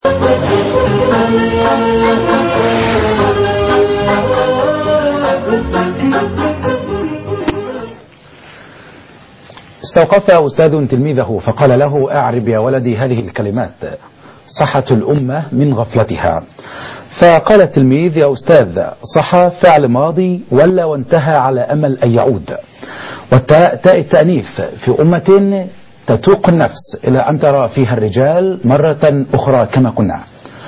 استوقف أستاذ تلميذه فقال له أعرب يا ولدي هذه الكلمات صحت الأمة من غفلتها فقال التلميذ يا أستاذ صح فعل ماضي ولا وانتهى على أمل أن يعود والتاء تاء التأنيث في أمة تتوق النفس إلى أن ترى فيها الرجال مرة أخرى كما كنا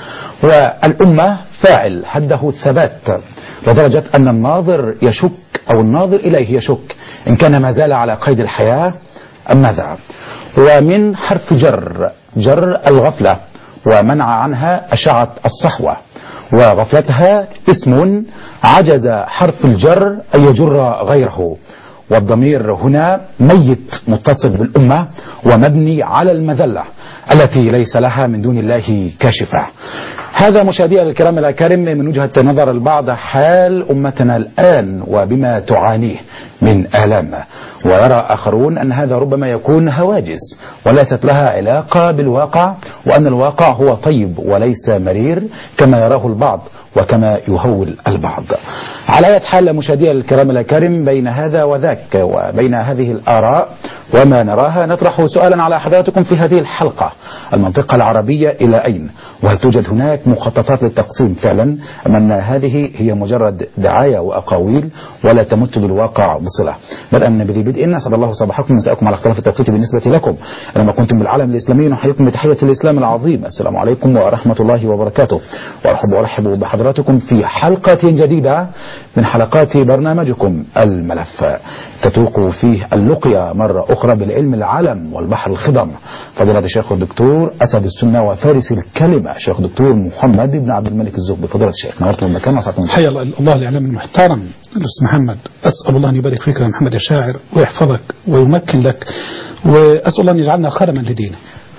والأمة فاعل حده الثبات لدرجة أن الناظر يشك أو الناظر إليه يشك إن كان ما زال على قيد الحياة أم ماذا ومن حرف جر جر الغفلة ومنع عنها أشعة الصحوة وغفلتها اسم عجز حرف الجر أن يجر غيره والضمير هنا ميت متصل بالأمة ومبني على المذلة التي ليس لها من دون الله كاشفة هذا مشاهدي الكرام الأكارم من وجهة نظر البعض حال أمتنا الآن وبما تعانيه من آلام ويرى آخرون أن هذا ربما يكون هواجس وليست لها علاقة بالواقع وأن الواقع هو طيب وليس مرير كما يراه البعض وكما يهول البعض على أي حال مشاهدي الكرام الأكارم بين هذا وذاك وبين هذه الآراء وما نراها نطرح سؤالا على حضراتكم في هذه الحلقة المنطقة العربية إلى أين وهل توجد هناك مخططات للتقسيم فعلا أم أن هذه هي مجرد دعاية وأقاويل ولا تمت بالواقع بصلة بدءا بذي بدء أسأل الله صباحكم ومساءكم على اختلاف التوقيت بالنسبة لكم لما كنتم بالعالم الإسلامي نحييكم بتحية الإسلام العظيم السلام عليكم ورحمة الله وبركاته وأرحب وأرحب بحضراتكم في حلقة جديدة من حلقات برنامجكم الملف تتوق فيه اللقيا مرة أخرى بالعلم العالم والبحر الخضم فضيلة الشيخ الدكتور أسد السنة وفارس الكلمة شيخ دكتور محمد بن عبد الملك الزغبي فضيلة الشيخ نورتم المكان وسعتم حيا الله الإعلام المحترم الأستاذ محمد أسأل الله أن يبارك فيك يا محمد الشاعر ويحفظك ويمكن لك وأسأل الله أن يجعلنا خرما لدينه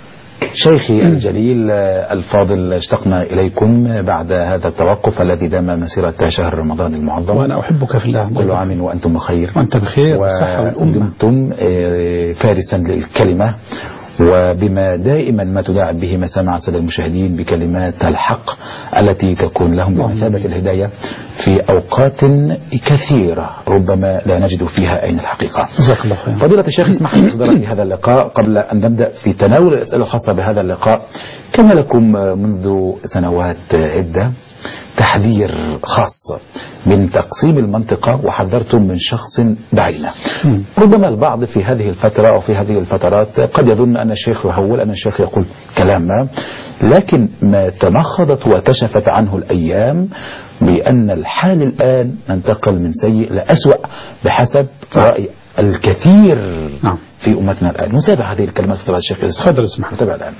شيخي الجليل الفاضل اشتقنا إليكم بعد هذا التوقف الذي دام مسيرة شهر رمضان المعظم وأنا أحبك في الله كل عام وأنتم بخير وأنت بخير والصحة والأمة ودمتم فارسا للكلمة وبما دائما ما تداعب به مسامع السادة المشاهدين بكلمات الحق التي تكون لهم بمثابة الهداية في أوقات كثيرة ربما لا نجد فيها أين الحقيقة جزاك الله خير فضيلة الشيخ اسمح لي صدرت في هذا اللقاء قبل أن نبدأ في تناول الأسئلة الخاصة بهذا اللقاء كان لكم منذ سنوات عدة تحذير خاص من تقسيم المنطقة وحذرتم من شخص بعينه ربما البعض في هذه الفترة أو في هذه الفترات قد يظن أن الشيخ يهول أن الشيخ يقول كلام ما لكن ما تمخضت وكشفت عنه الأيام بأن الحال الآن ننتقل من سيء لأسوأ بحسب رأي الكثير نعم. في أمتنا الآن نتابع هذه الكلمات فضيلة الشيخ تفضل اسمح نتابع الآن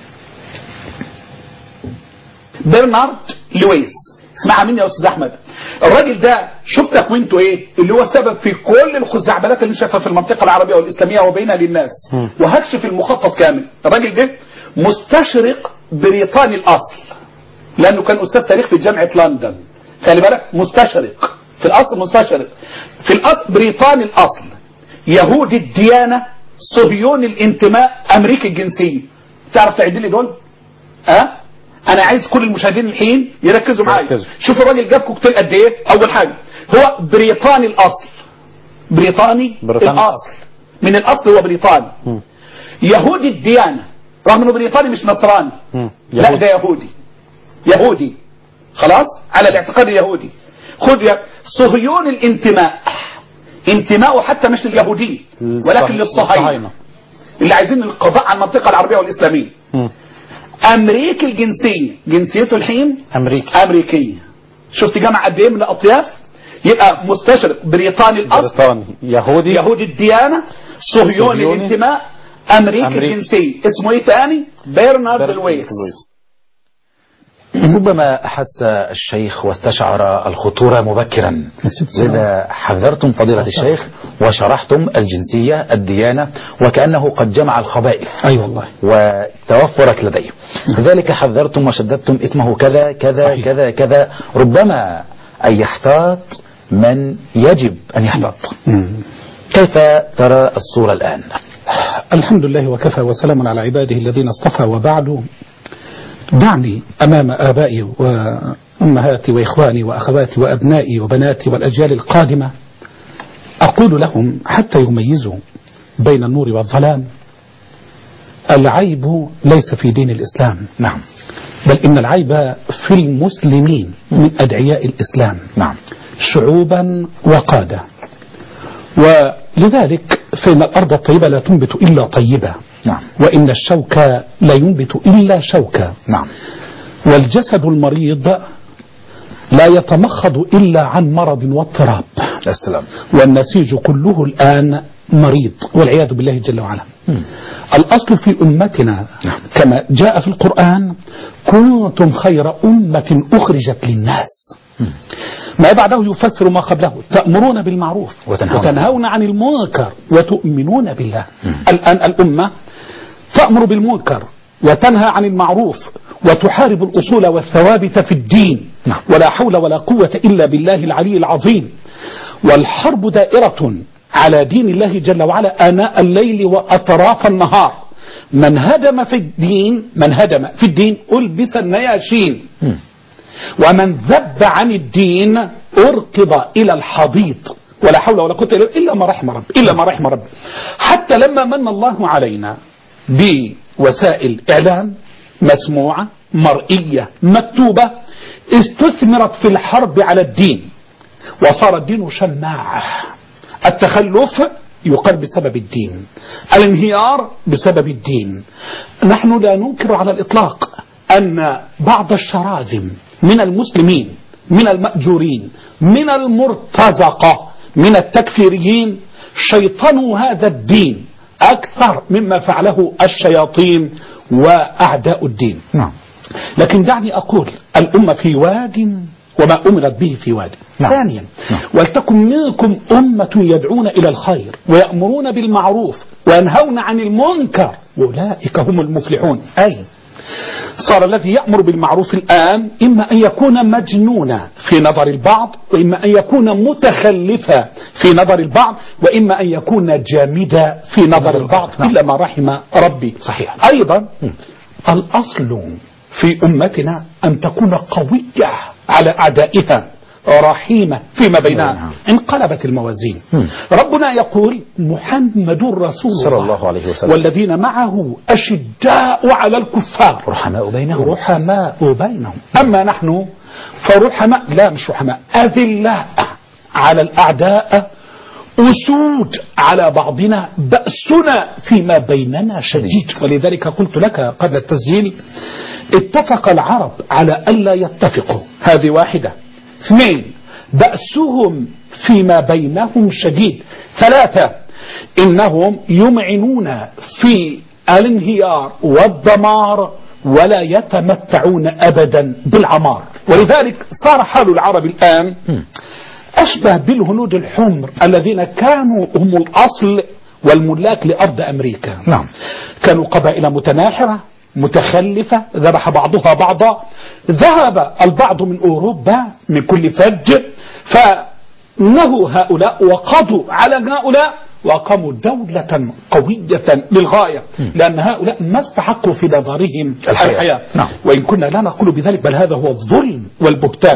برنارد لويس اسمعها مني يا استاذ احمد الراجل ده شوف تكوينته ايه اللي هو السبب في كل الخزعبلات اللي شافها في المنطقه العربيه والاسلاميه وبينها للناس وهكشف المخطط كامل الراجل ده مستشرق بريطاني الاصل لانه كان استاذ تاريخ في جامعه لندن خلي بالك مستشرق في الاصل مستشرق في الاصل بريطاني الاصل يهودي الديانه صهيوني الانتماء امريكي الجنسيه تعرف تعد لي دول ها أه؟ انا عايز كل المشاهدين الحين يركزوا معايا يركزوا. شوف الراجل جاب كوكتيل قد ايه اول حاجه هو بريطاني الاصل بريطاني, بريطاني الاصل من الاصل هو بريطاني يهودي الديانه رغم انه بريطاني مش نصراني لا يهودي. ده يهودي يهودي خلاص على الاعتقاد اليهودي خد يا صهيون الانتماء انتماؤه حتى مش لليهودية ولكن للصهاينة اللي عايزين القضاء على المنطقة العربية والإسلامية أمريكي الجنسية جنسيته الحين أمريكي أمريكية شفت جمع قد إيه من الأطياف يبقى مستشرق بريطاني الأصل بريطاني يهودي يهودي الديانة صهيوني صهيوني. الانتماء أمريكي أمريكي. الجنسية اسمه إيه تاني برنارد لويس ربما أحس الشيخ واستشعر الخطورة مبكرا لذا حذرتم فضيلة الشيخ وشرحتم الجنسية الديانة وكأنه قد جمع الخبائث أي والله وتوفرت لديه لذلك حذرتم وشددتم اسمه كذا كذا صحيح. كذا كذا ربما أن يحتاط من يجب أن يحتاط كيف ترى الصورة الآن الحمد لله وكفى وسلام على عباده الذين اصطفى وبعد دعني أمام آبائي وأمهاتي وإخواني وأخواتي وأبنائي وبناتي والأجيال القادمة أقول لهم حتى يميزوا بين النور والظلام العيب ليس في دين الإسلام نعم بل إن العيب في المسلمين من أدعياء الإسلام نعم شعوبا وقادة ولذلك فإن الأرض الطيبة لا تنبت إلا طيبة نعم وإن الشوك لا ينبت إلا شوكا نعم والجسد المريض لا يتمخض إلا عن مرض واضطراب السلام والنسيج كله الآن مريض والعياذ بالله جل وعلا الأصل في أمتنا كما جاء في القرآن كنتم خير أمة أخرجت للناس ما بعده يفسر ما قبله تأمرون بالمعروف وتنهون. وتنهون عن المنكر وتؤمنون بالله الآن الأمة تأمر بالمنكر وتنهى عن المعروف وتحارب الأصول والثوابت في الدين نعم. ولا حول ولا قوة إلا بالله العلي العظيم والحرب دائرة على دين الله جل وعلا آناء الليل وأطراف النهار من هدم في الدين من هدم في الدين ألبس النياشين مم. ومن ذب عن الدين أركض إلى الحضيض ولا حول ولا قوة إلا إلا ما رحم رب إلا ما رحم رب حتى لما من الله علينا بوسائل إعلام مسموعة مرئية مكتوبة استثمرت في الحرب على الدين وصار الدين شماعة التخلف يقال بسبب الدين الانهيار بسبب الدين نحن لا ننكر على الإطلاق أن بعض الشراذم من المسلمين من المأجورين من المرتزقة من التكفيريين شيطنوا هذا الدين أكثر مما فعله الشياطين وأعداء الدين نعم لكن دعني أقول الأمة في واد وما أمرت به في واد نعم. ثانيا نعم. ولتكن منكم أمة يدعون إلى الخير ويأمرون بالمعروف وينهون عن المنكر وأولئك هم المفلحون أي صار الذي يأمر بالمعروف الآن إما أن يكون مجنونا في نظر البعض وإما أن يكون متخلفا في نظر البعض وإما أن يكون جامدا في نظر البعض نعم. إلا ما رحم ربي صحيح. أيضا الأصل في أمتنا أن تكون قوية على أعدائها رحيمة فيما بينها نعم. انقلبت الموازين مم. ربنا يقول محمد رسول صلى الله عليه وسلم. والذين معه أشداء على الكفار رحماء بينهم رحماء بينهم أما نحن فرحماء لا مش رحماء أذلاء على الأعداء أسود على بعضنا بأسنا فيما بيننا شديد ولذلك قلت لك قبل التسجيل اتفق العرب على ألا يتفقوا هذه واحدة اثنين بأسهم فيما بينهم شديد ثلاثة إنهم يمعنون في الانهيار والدمار ولا يتمتعون أبدا بالعمار ولذلك صار حال العرب الآن أشبه بالهنود الحمر الذين كانوا هم الأصل والملاك لأرض أمريكا نعم. كانوا قبائل متناحرة متخلفة ذبح بعضها بعضا ذهب البعض من أوروبا من كل فج فنهوا هؤلاء وقضوا على هؤلاء وأقاموا دولة قوية للغاية لأن هؤلاء ما استحقوا في نظرهم الحياة. الحياة نعم. وإن كنا لا نقول بذلك بل هذا هو الظلم والبهتان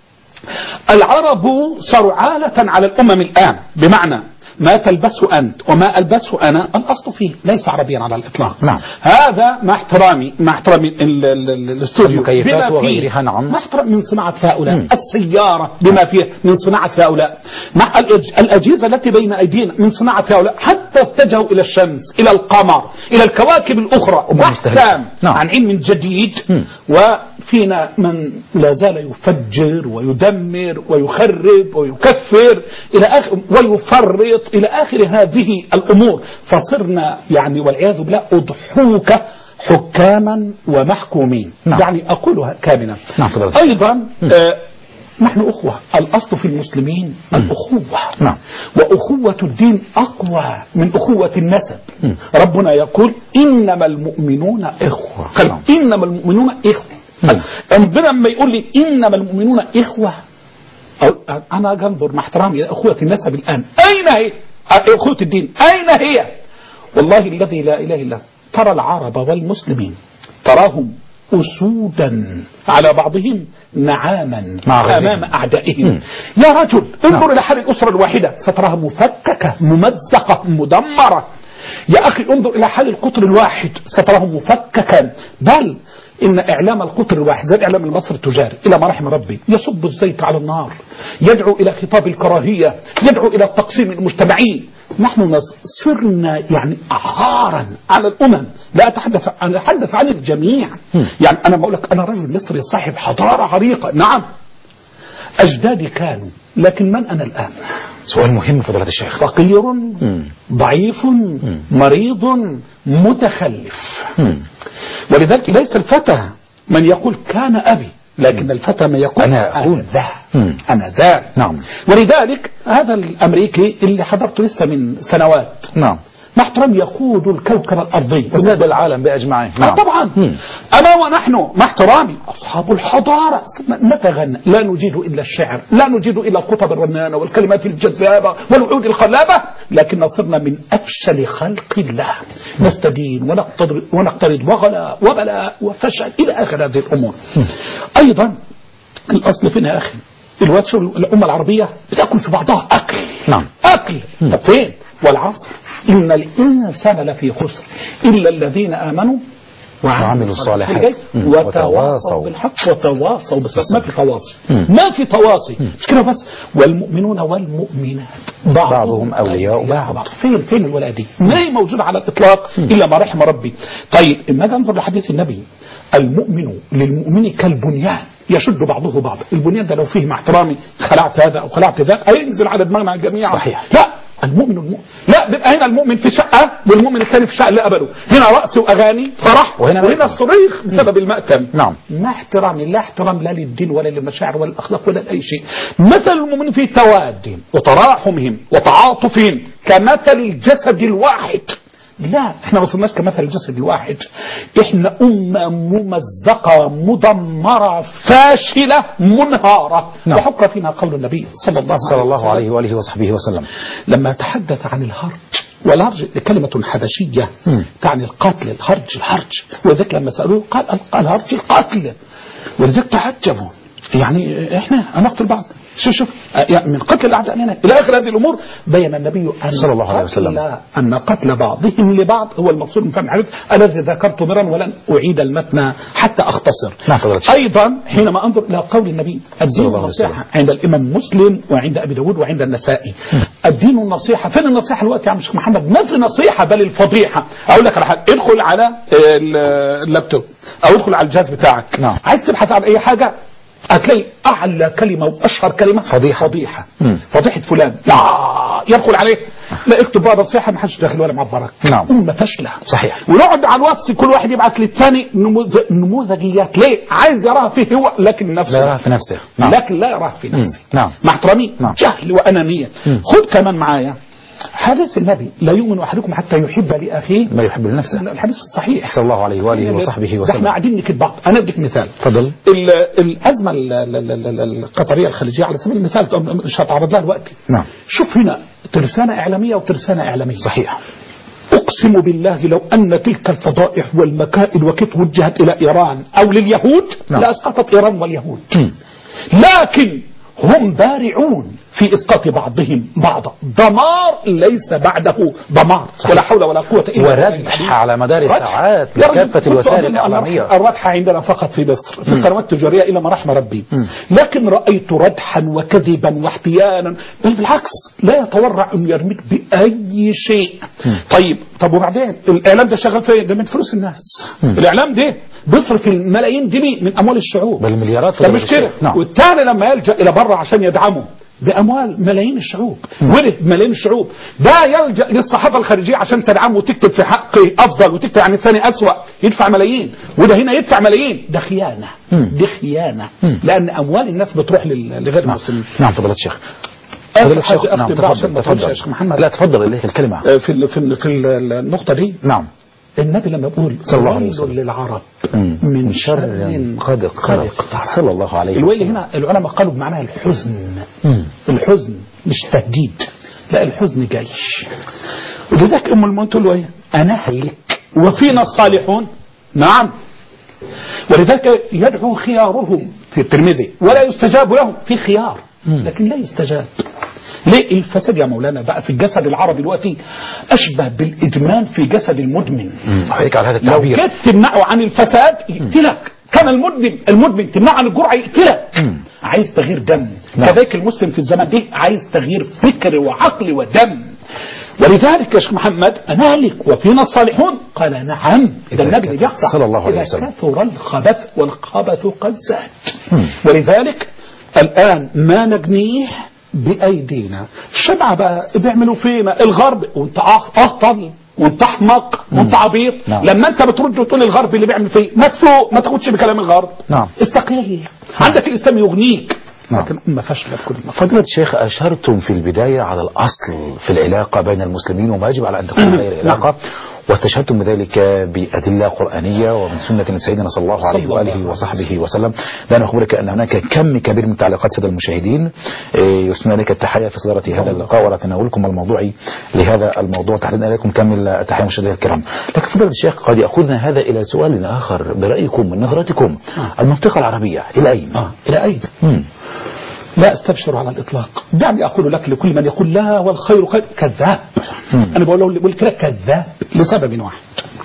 العرب صاروا عالة على الأمم الآن بمعنى ما تلبسه أنت وما ألبسه أنا الأصل فيه ليس عربيا على الإطلاق نعم. هذا مع احترامي مع احترامي ال- ال- ال- الاستوديو المكيفات بما فيه وغيرها، نعم. مع احترام من صناعة هؤلاء مم. السيارة بما فيه من صناعة هؤلاء مع الأج- الأجهزة التي بين أيدينا من صناعة هؤلاء حتى اتجهوا إلى الشمس إلى القمر إلى الكواكب الأخرى أمم بحثا مستهلكة. نعم. عن علم جديد مم. وفينا من لا زال يفجر ويدمر ويخرب ويكفر إلى آخر ويفرط إلى آخر هذه الأمور فصرنا يعني والعياذ بالله أضحوك حكاما ومحكومين نعم. يعني أقولها كاملا نعم، تفضل. أيضا آه نحن أخوة الأصل في المسلمين الأخوة نعم. وأخوة الدين أقوى من أخوة النسب مم. ربنا يقول إنما المؤمنون إخوة قال نعم. إنما المؤمنون إخوة مم. ربنا لما يقول لي إنما المؤمنون إخوة أو- أنا أنظر مع احترامي إلى أخوة النسب الآن أين هي أخوة الدين أين هي والله الذي لا إله إلا هو. ترى العرب والمسلمين تراهم أسودا على بعضهم نعاما مع غيرهم. أمام أعدائهم مم. يا رجل انظر نعم. إلى حال الأسرة الواحدة ستراها مفككة ممزقة مدمرة يا أخي انظر إلى حال القطر الواحد ستراه مفككا بل إن إعلام القطر الواحد زي الإعلام المصري التجاري إلى ما رحم ربي يصب الزيت على النار يدعو إلى خطاب الكراهية يدعو إلى التقسيم المجتمعي نحن نص- صرنا يعني أعارا على الأمم لا أتحدث أنا أتحدث عن الجميع يعني أنا بقول لك أنا رجل مصري صاحب حضارة عريقة نعم أجدادي كانوا لكن من أنا الآن سؤال مهم فضيلة الشيخ فقير مم. ضعيف مريض متخلف مم. ولذلك ليس الفتى من يقول كان أبي لكن الفتى من يقول أنا أخون. ذا مم. أنا ذا نعم. ولذلك هذا الأمريكي اللي حضرته لسه من سنوات نعم مع احترام يقود الكوكب الأرضي وزاد العالم بأجمعه آه طبعا مم. أنا ونحن مع احترامي أصحاب الحضارة نتغنى لا نجيد إلا الشعر لا نجيد إلا الخطب الرنانة والكلمات الجذابة والوعود الخلابة لكن صرنا من أفشل خلق الله نستدين ونقترض, ونقترض وغلاء وبلاء وفشل إلى آخر هذه الأمور أيضا الأصل فين يا أخي الوقت شو الأمة العربية بتأكل في بعضها أكل نعم. أكل طب فين والعصر إن الإنسان لفي خسر إلا الذين آمنوا وعملوا الصالحات. مم. وتواصوا وتواصوا. بالحق وتواصوا بالصبر ما في تواصي مم. ما في تواصي مش كده بس والمؤمنون والمؤمنات بعضهم أولياء بعض. فين فين الولاء دي ما هي موجودة على الإطلاق إلا ما رحم ربي طيب اما أجي انظر لحديث النبي المؤمن للمؤمن كالبنيان يشد بعضه بعض البنيان ده لو فيه مع احترامي خلعت هذا أو خلعت ذاك هينزل على دماغنا جميعا صحيح. لا المؤمن المؤمن لا بيبقى هنا المؤمن في شقة والمؤمن الثاني في شقة اللي قبله هنا رأس وأغاني فرح وهنا وهنا مأتم. الصريخ بسبب المأتم نعم. ما احترام لا احترام لا للدين ولا للمشاعر ولا الأخلاق ولا لأي شيء مثل المؤمن في توادهم وتراحمهم وتعاطفهم كمثل الجسد الواحد لا احنا ما وصلناش كمثل الجسد الواحد احنا أمة ممزقة مدمرة فاشلة منهارة نعم. وحق فينا قول النبي صلى الله صلى عليه الله وسلم عليه وآله وصحبه وسلم لما تحدث عن الهرج والهرج كلمة حبشية مم. تعني القتل الهرج الهرج ولذلك لما سألوه قال الهرج القتل ولذلك تعجبوا يعني احنا هنقتل بعض شوف شوف يعني من قتل الاعداء لنا الى اخر هذه الامور بين النبي ان صلى الله عليه قتل- وسلم. ان قتل بعضهم لبعض هو المقصود من فهم الحديث الذي ذكرت مرا ولن اعيد المتن حتى اختصر نعم، فضيلة الشيخ. ايضا حينما انظر الى قول النبي الدين الله عليه وسلم. النصيحه عند الامام مسلم وعند ابي داود وعند النسائي الدين النصيحه فين النصيحه الوقت يا عم شيخ محمد ما في نصيحه بل الفضيحه اقول لك على حاجه ادخل على ال- اللابتوب او ادخل على الجهاز بتاعك نعم. عايز تبحث عن اي حاجه هتلاقي اعلى كلمه واشهر كلمه فضيحة. فضيحه مم. فضيحه فلان لا يدخل عليه لا اكتب بقى نصيحه ما حدش داخل ولا معبرك نعم. امه فاشله صحيح. ونقعد على الواتس كل واحد يبعت للثاني نموذ- نموذجيات ليه عايز يراها فيه هو لكن نفسه لا يراها في نفسه نعم لكن لا يراه في نفسه مم. نعم. مع احترامي نعم. جهل وأنانية مم. خد كمان معايا حديث النبي لا يؤمن أحدكم حتى يحب لأخيه ما يحب لنفسه الحديث الصحيح صلى الله عليه وآله وصحبه ده احنا وسلم قاعدين نكد بعض أنا أديك مثال تفضل ال- الأزمة ال- ال- ال- ال- القطرية الخليجية على سبيل المثال طب مش هتعرض لها دلوقتي نعم. شوف هنا ترسانة إعلامية وترسانة إعلامية صحيح أقسم بالله لو أن تلك الفضائح والمكائد وكت وجهت إلى إيران أو لليهود نعم. لأسقطت إيران واليهود مم. لكن هم بارعون في إسقاط بعضهم بعضا دمار ليس بعده دمار صحيح. ولا حول ولا قوة إلا بالله العلي وردح على مدار ردح. ساعات يا رجل، لكافة كنت الوسائل أظن أن الإعلامية الردح عندنا فقط في مصر في القنوات التجارية إلى ما رحم ربي مم. لكن رأيت ردحا وكذبا واحتيالا بل بالعكس لا يتورع أن يرميك بأي شيء طيب طب وبعدين الإعلام ده شغال فين ده من فلوس الناس مم. الإعلام ده بيصرف الملايين جنيه من أموال الشعوب بل مليارات ده مش كده الشيخ. نعم والتاني لما يلجأ إلى بره عشان يدعمه بأموال ملايين الشعوب ورث ملايين الشعوب ده يلجأ للصحافة الخارجية عشان تدعمه وتكتب في حقه أفضل وتكتب عن الثاني أسوأ يدفع ملايين وده هنا يدفع ملايين ده خيانة مم. دي خيانة مم. لأن أموال الناس بتروح لل- لغير المسلمين نعم فضيلة الشيخ آخر فضيلة الشيخ حاجة نعم أختم بقى عشان تفضل ما تقولش يا شيخ تفضل محمد لا تفضل إليك الكلمة آه، في ال- في ال- في ال- النقطة دي نعم النبي لما يقول صلى الله عليه ويل وسلم. للعرب مم. من شر قد اقترب صلى الله عليه الويل وسلم هنا العلماء قالوا بمعناها الحزن مم. الحزن مش تهديد لا الحزن جيش ولذلك ام المؤمنين تقول له ايه انا اهلك وفينا الصالحون نعم ولذلك يدعو خيارهم في الترمذي ولا يستجاب لهم في خيار لكن لا يستجاب ليه الفساد يا مولانا بقى في الجسد العربي دلوقتي اشبه بالادمان في جسد المدمن عليك على هذا لو التعبير جيت تمنعه عن الفساد يقتلك كان المدمن المدمن تمنعه عن الجرعه يقتلك عايز تغيير دم نعم. كذلك المسلم في الزمن ده عايز تغيير فكر وعقل ودم ولذلك يا شيخ محمد أنالك وفينا الصالحون قال نعم إذا ده النبي اللي كان- بيقطع صلى الله عليه إذا وسلم. كثر الخبث والخبث قد زاد مم. ولذلك الآن ما نجنيه بأيدينا الشبع بقى بيعملوا فينا الغرب وانت أخ- أهطل وانت احمق وانت عبيط نعم. لما انت بترد وتقول الغرب اللي بيعمل فيه ما تفوق ما تاخدش بكلام الغرب نعم. استقل عندك الاسلام يغنيك نعم. لكن أمة فاشلة بكل ما فضيلة الشيخ أشرتم في البداية على الأصل في العلاقة بين المسلمين وما يجب على أن تكون هذه العلاقة واستشهدتم بذلك بأدلة قرآنية ومن سنة سيدنا صلى الله عليه صلى الله وآله عليه وصحبه وسلم لأن أخبرك أن هناك كم كبير من تعليقات سادة المشاهدين إيه، يسمى لك التحية في صدارة هذا اللقاء ولا تناولكم الموضوعي لهذا الموضوع تحديدا إليكم كامل التحية مشاهدينا الكرام لكن فضيلة الشيخ قد يأخذنا هذا إلى سؤال آخر برأيكم من نظرتكم المنطقة العربية إلى أين؟ آه. إلى أين مم. لا استبشر على الإطلاق دعني أقول لك لكل من يقول لا والخير خير كذاب أنا بقول له بقول كده كذاب لسبب واحد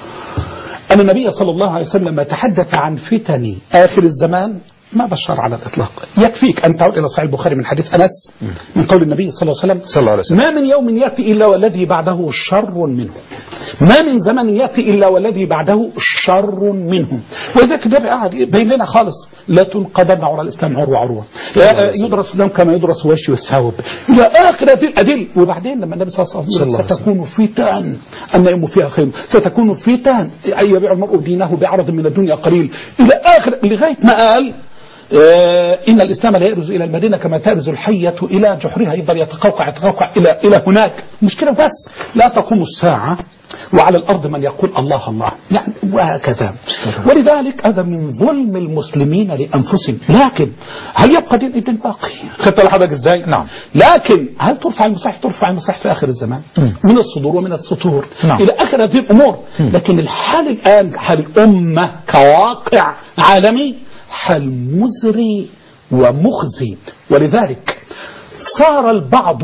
أن النبي صلى الله عليه وسلم تحدث عن فتن آخر الزمان ما بشر على الإطلاق يكفيك أن تعود إلى صحيح البخاري من حديث أنس من قول النبي صلى الله عليه وسلم صلى الله عليه وسلم. ما من يوم يأتي إلا والذي بعده شر منه ما من زمن يأتي إلا والذي بعده شر منه وإذا كده قاعد بين لنا خالص لا تنقضن عرى الإسلام عروة عروة يدرس الإسلام كما يدرس وش والثوب إلى آخر هذه الأدل وبعدين لما النبي صلى الله عليه صلى الله وسلم عليه ستكون فتن النائم فيها خير ستكون فتن أي يبيع المرء دينه بعرض من الدنيا قليل إلى آخر لغاية ما قال آه، إن الإسلام لا يرز إلى المدينة كما ترز الحية إلى جحرها يفضل يتقوقع يتقوقع إلى إلى هناك مشكلة بس لا تقوم الساعة وعلى الأرض من يقول الله الله يعني وهكذا ولذلك هذا من ظلم المسلمين لأنفسهم لكن هل يبقى دين الدين باقي خدت حضرتك ازاي نعم. لكن هل ترفع المصاحف ترفع المصاحف في آخر الزمان مم. من الصدور ومن السطور نعم. إلى آخر هذه الأمور لكن الحال الآن حال الأمة كواقع عالمي حال مزري ومخزي ولذلك صار البعض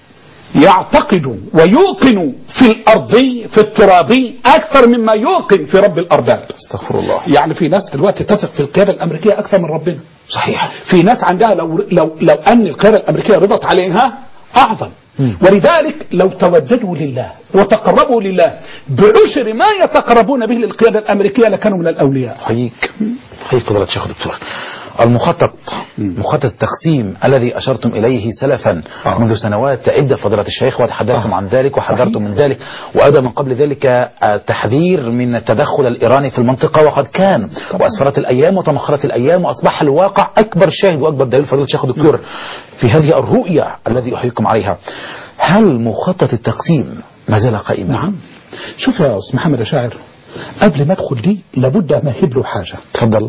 يعتقد ويوقن في الأرضي في الترابي أكثر مما يوقن في رب الأرباب استغفر الله يعني في ناس دلوقتي تثق في القيادة الأمريكية أكثر من ربنا صحيح في ناس عندها لو لو لو ان القياده الامريكيه رضت عليها اعظم ولذلك لو توددوا لله وتقربوا لله بعشر ما يتقربون به للقياده الامريكيه لكانوا من الاولياء حييك حييك فضيلة الشيخ دكتور المخطط مخطط التقسيم الذي أشرتم إليه سلفا آه. منذ سنوات عدة فضيلة الشيخ وتحدثتم آه. عن ذلك وحذرتم صحيح. من ذلك وأيضا من قبل ذلك التحذير من التدخل الإيراني في المنطقة وقد كان وأسفرت الأيام وتمخرت الأيام وأصبح الواقع أكبر شاهد وأكبر دليل فضيلة الشيخ دكتور في هذه الرؤية الذي أحييكم عليها هل مخطط التقسيم ما زال قائما؟ نعم شوف يا استاذ محمد يا شاعر قبل ما ادخل دي لابد امهد له حاجه تفضل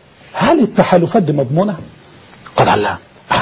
هل التحالفات دي مضمونه؟ قطعا لا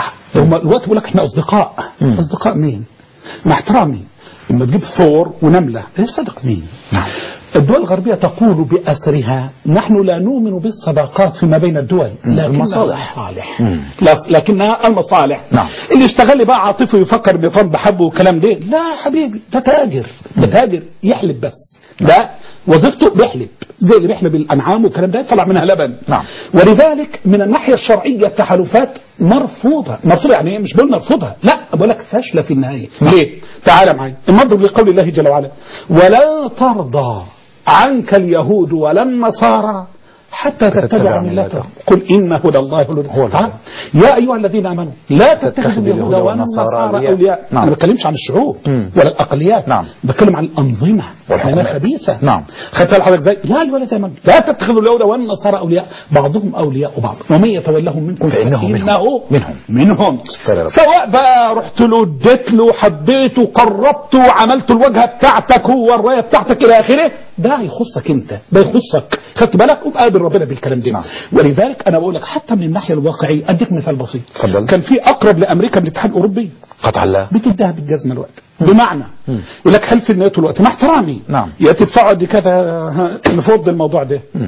هم الوقت بيقول لك احنا اصدقاء مم. اصدقاء مين؟ مع احترامي لما تجيب ثور ونمله ايه صدق مين؟ نعم الدول الغربية تقول بأسرها نحن لا نؤمن بالصداقات فيما بين الدول مم. لكنها المصالح. المصالح مم. لا لكنها المصالح نعم. اللي اشتغل لي بقى عاطفي ويفكر بفرد بحبه والكلام ده لا يا حبيبي ده تاجر ده تاجر يحلب بس ده وظيفته بيحلب زي اللي بيحلب الانعام والكلام ده يطلع منها لبن نعم. ولذلك من الناحيه الشرعيه التحالفات مرفوضه مرفوضه يعني إيه؟ مش بقول نرفضها لا بقول لك فاشله في النهايه ليه تعال معي المنظر لقول الله جل وعلا ولا ترضى عنك اليهود ولا النصارى حتى تتبع تتبع ملتهم ملتهم. قل إن هدى الله هو الهدى هو الهدى. ها؟ يا أيها الذين آمنوا لا تتخذوا اليهود اليهود والنصارى والنصارى أولياء أولياء. نعم. أنا ما بتكلمش عن الشعوب مم. ولا الأقليات نعم. بتكلم عن الأنظمة والحكومات. لأنها خبيثة نعم. خدت بالك حضرتك زي يا أيها الذين آمنوا لا تتخذوا اليهود والنصارى أولياء بعضهم أولياء بعض ومن يتولهم منكم فإنه منهم. فإنه منهم. منهم استر يا رب. سواء بقى رحت له اديت له حبيته قربته وعملت الوجهه بتاعتك والرايه بتاعتك الى اخره ده يخصك انت ده يخصك خدت بالك وقابل ربنا بالكلام ده نعم. ولذلك انا بقول لك حتى من الناحيه الواقعيه اديك مثال بسيط اتفضل. كان في اقرب لامريكا من الاتحاد الاوروبي قطعا لا بتديها بالجزمه الوقت بمعنى يقول لك هل في الناتو الوقت مع احترامي نعم. يا تدفعوا قد كذا ها، نفض الموضوع ده مم.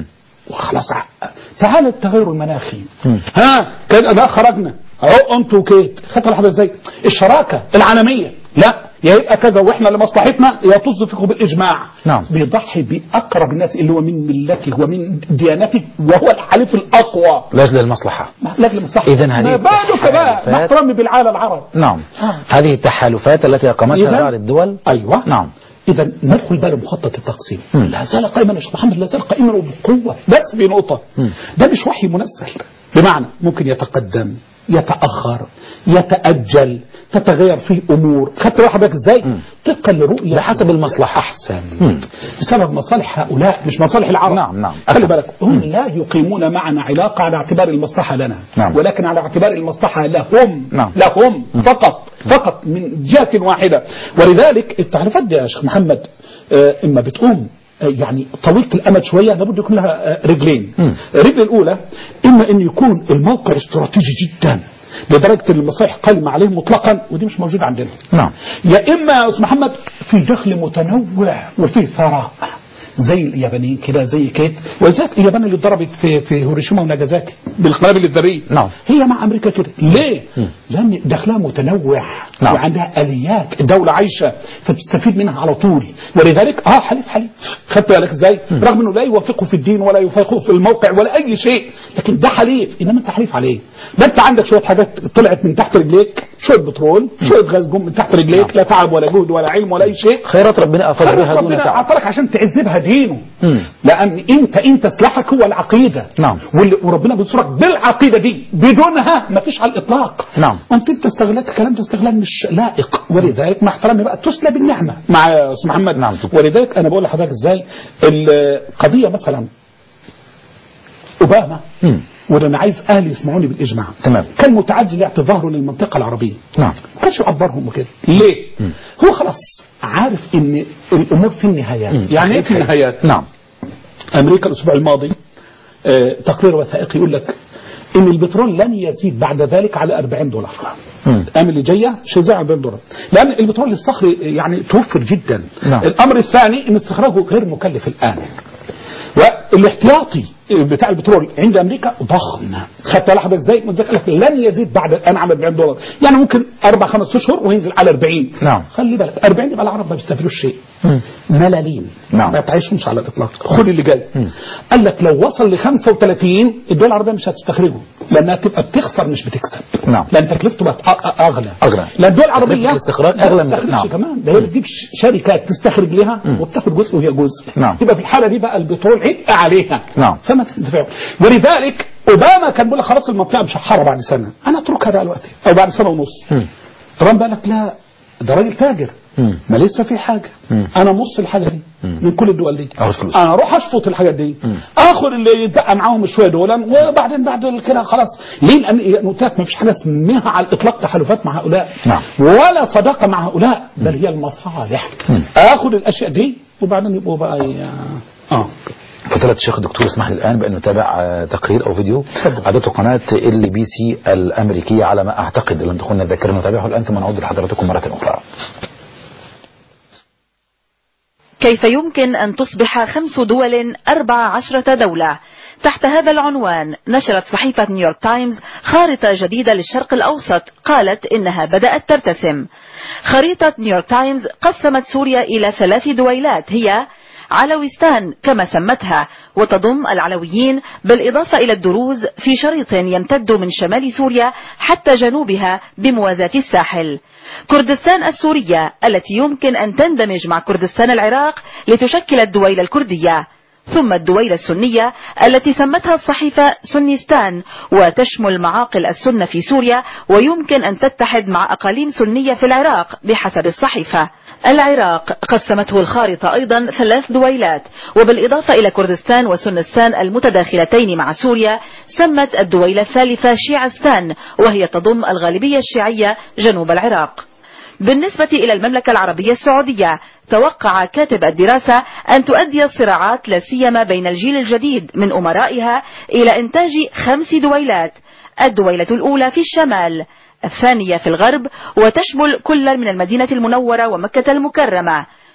وخلاص ع- تعال التغير المناخي مم. ها كده ده خرجنا اهو انتوا وكيت خدت لحظه ازاي الشراكه العالميه لا يا يبقى كذا واحنا لمصلحتنا يا طز فيكم بالاجماع نعم. بيضحي باقرب الناس اللي هو من ملته ومن ديانته وهو الحليف الاقوى لاجل المصلحة لاجل مصلحته إذن هذه ما بالك بقى التحالفات- مع احترامي بالعالم العرب نعم آه. هذه التحالفات التي أقامتها إذن- بعض الدول ايوه نعم اذا ندخل بقى لمخطط التقسيم مم. لا زال قائما يا شيخ محمد لا زال قائما وبقوه بس بنقطه مم. ده مش وحي منزل بمعنى ممكن يتقدم يتاخر يتاجل تتغير فيه امور خدت بالك حضرتك ازاي مم. طبقا لرؤيه بحسب المصلحة احسن مم. بسبب مصالح هؤلاء مش مصالح العرب نعم، نعم. خلي أفهم. بالك هم لا يقيمون معنا علاقه على اعتبار المصلحه لنا نعم. ولكن على اعتبار المصلحه لهم نعم. لهم فقط فقط من جهة واحدة ولذلك التعريفات دي يا شيخ محمد آه، إما بتقوم آه، يعني طويلة الأمد شوية لابد يكون لها آه، رجلين مم. الرجل الأولى إما أن يكون الموقع استراتيجي جدا لدرجة أن المصالح قائمة عليه مطلقا ودي مش موجودة عندنا نعم يا إما يا أستاذ محمد في دخل متنوع وفي ثراء زي اليابانيين كده زي كده ولذلك اليابان اللي ضربت في في هيروشيما وناجازاكي بالقنابل الذريه نعم. هي مع امريكا كده ليه؟ لان دخلها متنوع نعم. وعندها اليات الدوله عايشه فبتستفيد منها على طول ولذلك اه حليف حليف خدت بالك ازاي؟ رغم انه لا يوافقه في الدين ولا يوافقه في الموقع ولا اي شيء لكن ده حليف انما انت حليف عليه ده انت عندك شويه حاجات طلعت من تحت رجليك شويه بترول شويه غاز جم من تحت رجليك لا تعب ولا جهد ولا علم ولا اي شيء خيرات ربنا أفضل خلاص بها دون ربنا تعب اعطاك عشان تعذبها دينه مم. لان انت انت سلاحك هو العقيده نعم. واللي- وربنا بينصرك بالعقيده دي بدونها ما فيش على الاطلاق نعم. قمت انت استغلت الكلام ده استغلال مش لائق ولذلك مع احترامي بقى تسلب النعمه مع يا استاذ محمد نعم. ولذلك انا بقول لحضرتك ازاي القضيه مثلا اوباما مم. وده انا عايز اهلي يسمعوني بالاجماع تمام. كان متعجل اعتذاره للمنطقه العربيه نعم ما كانش يعبرهم وكده ليه؟ هو خلاص عارف ان الامور في النهايات يعني ايه في النهايات؟ نعم امريكا الاسبوع الماضي آه تقرير وثائقي يقول لك ان البترول لن يزيد بعد ذلك على 40 دولار مم. الايام اللي جايه مش هيزيد على 40 دولار لان البترول الصخري يعني توفر جدا نعم. الامر الثاني ان استخراجه غير مكلف الان والاحتياطي بتاع البترول عند امريكا ضخم خدت بالك حضرتك ازاي؟ من ذلك قال لك لن يزيد بعد الان على 40 دولار يعني ممكن اربع خمس اشهر وينزل على 40 نعم. خلي بالك 40 يبقى العرب ما بيستفيدوش شيء مم. ملاليم نعم. ما تعيشهمش على الاطلاق خد اللي جاي قال لك لو وصل ل 35 الدول العربيه مش هتستخرجه لانها تبقى بتخسر مش بتكسب نعم. لان تكلفته بقت أ- أ- اغلى أغلى. لان الدول العربيه تكلفة الاستخراج ما أغلى من- بتستخرجش نعم. كمان ده هي بتجيب ش- شركات تستخرج لها وبتاخد جزء وهي جزء نعم. يبقى في الحاله دي بقى البترول عبء عليها نعم. فما تنتفع ولذلك اوباما كان بيقول لك خلاص المنطقه مشحره بعد سنه انا اتركها بقى دلوقتي او بعد سنه ونص مم. ترامب قال لك لا ده راجل تاجر مم. ما لسه في حاجه مم. انا نص الحاجه دي من كل الدول دي أخذ فلوس. انا اروح اشفط الحاجات دي اخد اللي يتبقى معاهم شويه دول وبعدين بعد كده خلاص ليه لان أنا قلت لك ما فيش حاجه اسمها على الاطلاق تحالفات مع هؤلاء نعم. ولا صداقه مع هؤلاء بل هي المصالح مم. اخد الاشياء دي وبعدين يبقوا بقى ي- اه فضيلة الشيخ الدكتور اسمح لي الآن بأن نتابع آه، تقرير أو فيديو عدته قناة ال بي سي الأمريكية على ما أعتقد لم تكن ذاكرة نتابعه الآن ثم نعود لحضراتكم مرة أخرى كيف يمكن أن تصبح خمس دول أربع عشرة دولة تحت هذا العنوان نشرت صحيفة نيويورك تايمز خارطة جديدة للشرق الأوسط قالت إنها بدأت ترتسم خريطة نيويورك تايمز قسمت سوريا إلى ثلاث دويلات هي علويستان كما سمتها وتضم العلويين بالإضافة إلى الدروز في شريط يمتد من شمال سوريا حتى جنوبها بموازاة الساحل كردستان السورية التي يمكن أن تندمج مع كردستان العراق لتشكل الدويلة الكردية ثم الدويلة السنية التي سمتها الصحيفة سنيستان وتشمل معاقل السنة في سوريا ويمكن أن تتحد مع أقاليم سنية في العراق بحسب الصحيفة العراق قسمته الخارطة أيضا ثلاث دويلات وبالإضافة إلى كردستان وسنستان المتداخلتين مع سوريا سمت الدويلة الثالثة شيعستان وهي تضم الغالبية الشيعية جنوب العراق بالنسبة إلى المملكة العربية السعودية توقع كاتب الدراسة أن تؤدي الصراعات لا سيما بين الجيل الجديد من أمرائها إلى إنتاج خمس دويلات الدويلة الأولى في الشمال الثانية في الغرب وتشمل كل من المدينة المنورة ومكة المكرمة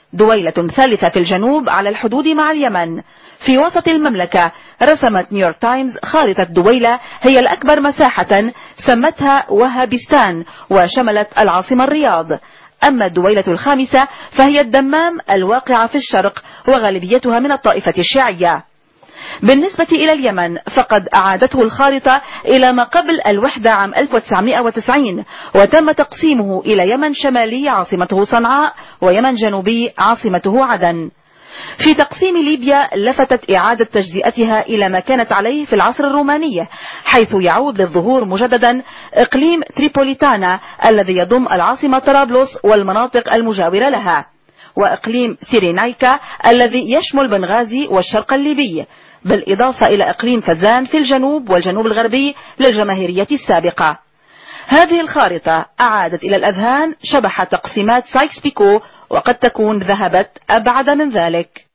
دويلة ثالثة في الجنوب على الحدود مع اليمن في وسط المملكة رسمت نيويورك تايمز خارطة دويلة هي الأكبر مساحة سمتها وهابستان وشملت العاصمة الرياض أما الدويلة الخامسة فهي الدمام الواقعة في الشرق وغالبيتها من الطائفة الشيعية بالنسبة إلى اليمن فقد أعادته الخارطة إلى ما قبل الوحدة عام 1990 وتم تقسيمه إلى يمن شمالي عاصمته صنعاء ويمن جنوبي عاصمته عدن في تقسيم ليبيا لفتت إعادة تجزئتها إلى ما كانت عليه في العصر الروماني حيث يعود للظهور مجددا إقليم تريبوليتانا الذي يضم العاصمة طرابلس والمناطق المجاورة لها وإقليم سيرينايكا الذي يشمل بنغازي والشرق الليبي بالإضافة إلى إقليم فزان في الجنوب والجنوب الغربي للجماهيرية السابقة هذه الخارطة أعادت إلى الأذهان شبح تقسيمات سايكس بيكو وقد تكون ذهبت أبعد من ذلك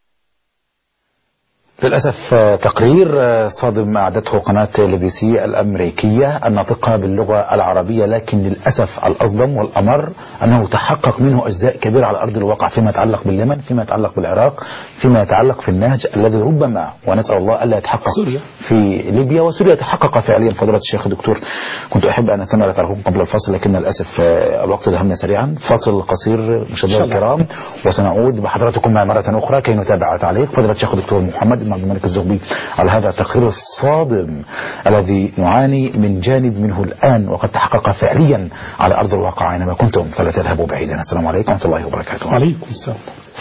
للأسف تقرير صادم أعدته قناة لبي سي الأمريكية الناطقة باللغة العربية لكن للأسف الأصدم والأمر أنه تحقق منه أجزاء كبيرة على أرض الواقع فيما يتعلق باليمن فيما يتعلق بالعراق فيما يتعلق في النهج الذي ربما ونسأل الله ألا يتحقق سوريا. في ليبيا وسوريا تحقق فعليا فضيلة الشيخ الدكتور كنت أحب أن أستمع لتعليقكم قبل الفاصل لكن للأسف الوقت دهمنا سريعا فاصل قصير مشاهدينا الكرام وسنعود بحضراتكم مرة أخرى كي نتابع تعليق فضيلة الشيخ الدكتور محمد بن عبد الملك الزغبي على هذا التقرير الصادم الذي نعاني من جانب منه الآن وقد تحقق فعليا على أرض الواقع أينما كنتم فلا تذهبوا بعيدا السلام عليكم ورحمة الله وبركاته وعليكم السلام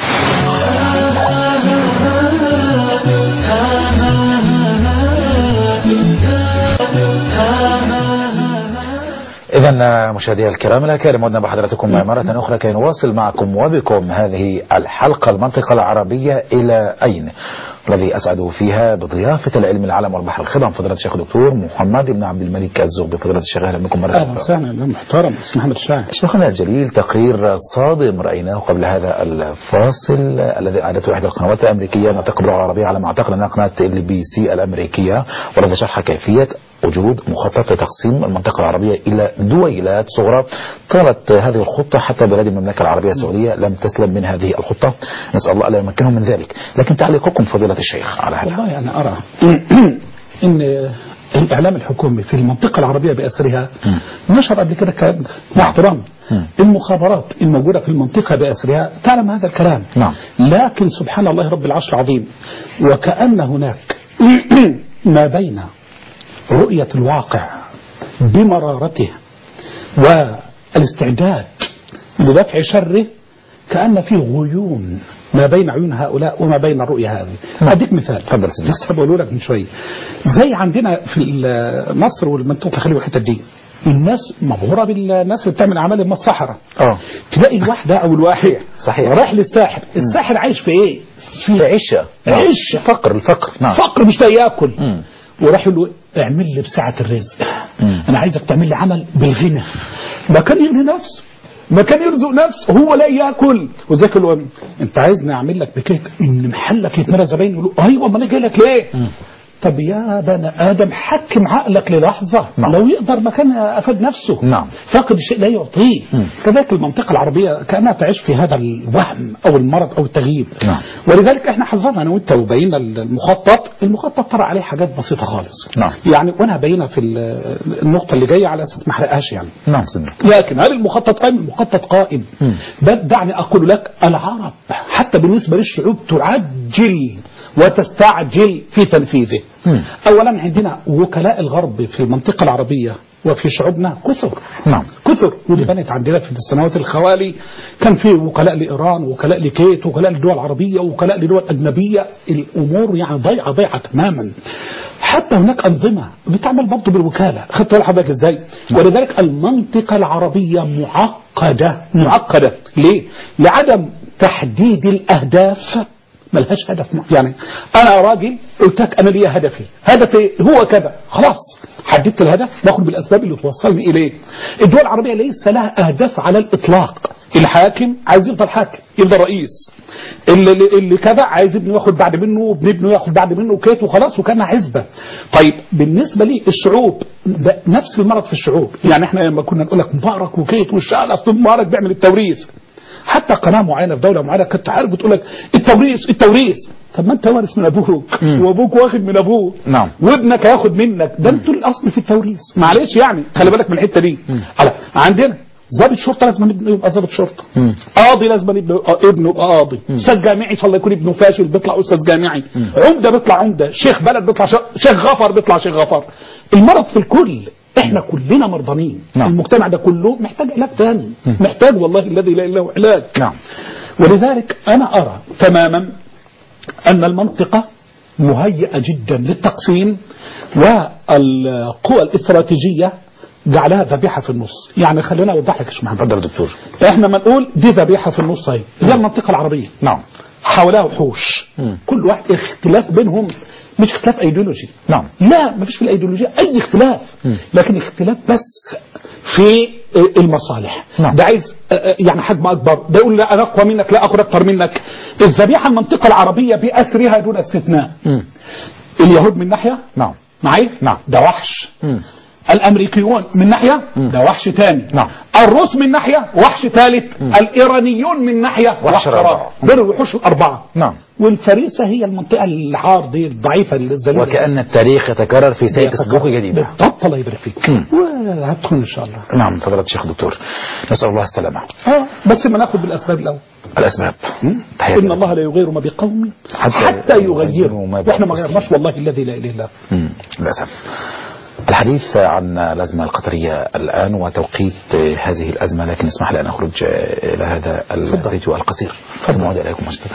إذا مشاهدينا الكرام الأكارم عدنا بحضراتكم مرة أخرى كي نواصل معكم وبكم هذه الحلقة المنطقة العربية إلى أين الذي أسعد فيها بضيافة العلم العالم والبحر الخضم فضيلة الشيخ الدكتور محمد بن عبد الملك الزغبي فضيلة الشيخ أهلا بكم مرة اهلا أخرى وسهلا محترم اسم محمد الشاعر شيخنا الجليل تقرير صادم رأيناه قبل هذا الفاصل الذي أعدته إحدى القنوات الأمريكية نطق باللغة العربية على ما أعتقد أنها قناة ال بي سي الأمريكية والذي شرح كيفية وجود مخطط لتقسيم المنطقة العربية إلى دويلات صغرى طالت هذه الخطة حتى بلاد المملكة العربية السعودية لم تسلم من هذه الخطة نسأل الله ألا يمكنهم من ذلك لكن تعليقكم فضيلة الشيخ على هذا والله أنا أرى إن الإعلام الحكومي في المنطقة العربية بأسرها نشر قبل كده الكلام ده مع احترام المخابرات الموجودة في المنطقة بأسرها تعلم هذا الكلام نعم. لكن سبحان الله رب العرش العظيم وكأن هناك ما بين رؤية الواقع بمرارته والاستعداد لدفع شره كأن فيه غيوم ما بين عيون هؤلاء وما بين الرؤية هذه أديك مثال تفضل سيدي. لسه بقوله لك من شوية زي عندنا في ال- مصر والمنطقة الخليج والحتة دي الناس مبهورة بالناس اللي بتعمل أعمال من الصحراء آه. تلاقي الواحدة أو الواحد صحيح. رايح للساحر الساحر عايش في إيه؟ في عشة نعم. عشة. فقر الفقر نعم فقر مش لاقي ياكل مم. وراح يقول له اعمل لي بسعة الرزق مم. انا عايزك تعمل لي عمل بالغنى ما كان يغني نفسه ما كان يرزق نفسه هو لا ياكل وذاك يقول له انت عايزني اعمل لك بكيك ان محلك يتمرى زباين يقول له ايوه ما انا جاي لك ليه طب يا بني ادم حكم عقلك للحظه نعم. لو يقدر ما كان افاد نفسه نعم. فاقد الشيء لا يعطيه مم. كذلك المنطقه العربيه كانها تعيش في هذا الوهم او المرض او التغييب نعم. ولذلك احنا حذرنا انا وانت وبينا المخطط المخطط طرأ عليه حاجات بسيطه خالص نعم. يعني وانا هبينها في ال- النقطه اللي جايه على اساس ما احرقهاش يعني نعم سيدي لكن هل المخطط قائم المخطط قائم مم. بل دعني أقول لك العرب حتى بالنسبة للشعوب تعجل وتستعجل في تنفيذه مم. أولا عندنا وكلاء الغرب في المنطقة العربية وفي شعوبنا كثر نعم. كثر ودي بنت عندنا في السنوات الخوالي كان في وكلاء لإيران وكلاء لكيت وكلاء لدول عربية وكلاء لدول أجنبية الأمور يعني ضيعة ضيعة تماما حتى هناك أنظمة بتعمل برضه بالوكالة خدت بالك حضرتك إزاي ولذلك المنطقة العربية معقدة معقدة ليه لعدم تحديد الأهداف ملهاش هدف م- يعني انا راجل قلت لك انا ليا هدفي هدفي هو كذا خلاص حددت الهدف باخد بالاسباب اللي توصلني اليه الدول العربيه ليس لها اهداف على الاطلاق الحاكم عايز يفضل حاكم يفضل رئيس اللي, اللي- اللي كذا عايز ابنه ياخد بعد منه وابن ابنه ياخد بعد منه وكيت وخلاص وكانها حزبه طيب بالنسبه لي الشعوب ب- نفس المرض في الشعوب يعني احنا لما كنا نقول لك مبارك وكيت والشعب اصل مبارك بيعمل التوريث حتى قناه معينه في دوله معينه كنت عارف بتقول لك التوريث التوريث طب ما انت وارث من ابوك مم. وابوك واخد من ابوك نعم. وابنك هياخد منك ده انتوا الاصل في التوريث معلش يعني خلي بالك من الحته دي على عندنا ضابط شرطه لازم يبقى ضابط شرطه مم. قاضي لازم يبقى ابنه يبقى قاضي استاذ جامعي ان شاء الله يكون ابنه فاشل بيطلع استاذ جامعي عمده بيطلع عمده شيخ بلد بيطلع شيخ, شيخ غفر بيطلع شيخ غفر المرض في الكل احنا كلنا مرضانين نعم. المجتمع ده كله محتاج علاج تاني محتاج والله الذي لا اله الا هو علاج نعم ولذلك انا ارى تماما ان المنطقه مهيئه جدا للتقسيم والقوى الاستراتيجيه جعلها ذبيحه في النص يعني خلينا اوضح لك يا شيخ محمد اتفضل يا دكتور احنا ما نقول دي ذبيحه في النص اهي هي المنطقه العربيه نعم حواليها وحوش مم. كل واحد اختلاف بينهم مش اختلاف ايديولوجي نعم. لا ما فيش في الايديولوجيا اي اختلاف مم. لكن اختلاف بس في المصالح نعم. ده عايز آه، آه، يعني حجم اكبر ده يقول لا انا اقوى منك لا اخد اكتر منك الذبيحه المنطقه العربيه باسرها دون استثناء مم. اليهود من ناحيه نعم معايا نعم. ده وحش مم. الامريكيون من ناحيه ده وحش تاني نعم. الروس من ناحيه وحش ثالث الايرانيون من ناحيه وحش رابع. رابع دول الوحوش الاربعه نعم والفريسه هي المنطقه العار دي الضعيفه الذليله وكأن التاريخ يتكرر في سيد سبوق جديدة بالضبط الله يبارك فيك مم. وهتكون ان شاء الله نعم فضلت الشيخ دكتور نسأل الله السلامة اه بس ما ناخد بالاسباب الاول الأسباب تحياتي ان الله لا يغير ما بقوم حتى حتى, يغيروا يغيروا ما واحنا ما بأنفسهم. غيرناش والله الذي لا اله الا هو مم. للأسف الحديث عن الأزمة القطرية الآن وتوقيت هذه الأزمة لكن اسمح لي أن أخرج إلى هذا الفيديو القصير ثم أعود إليكم مجددا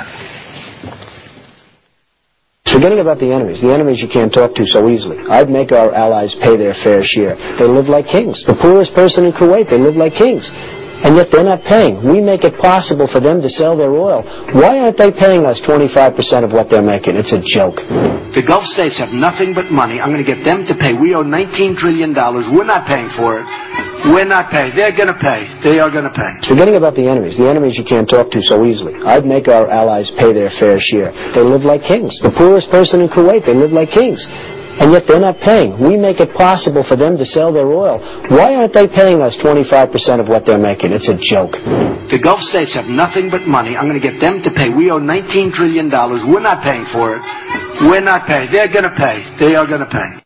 Forgetting about the enemies, the enemies you can't talk to so easily. I'd make our allies pay their fair share. They live like kings. The poorest person in Kuwait, they live like kings. And yet they're not paying. We make it possible for them to sell their oil. Why aren't they paying us 25% of what they're making? It's a joke. The Gulf states have nothing but money. I'm going to get them to pay. We owe $19 trillion. We're not paying for it. We're not paying. They're going to pay. They are going to pay. Forgetting about the enemies, the enemies you can't talk to so easily. I'd make our allies pay their fair share. They live like kings. The poorest person in Kuwait, they live like kings. And yet they're not paying. We make it possible for them to sell their oil. Why aren't they paying us 25% of what they're making? It's a joke. The Gulf states have nothing but money. I'm going to get them to pay. We owe $19 trillion. We're not paying for it. We're not paying. They're going to pay. They are going to pay.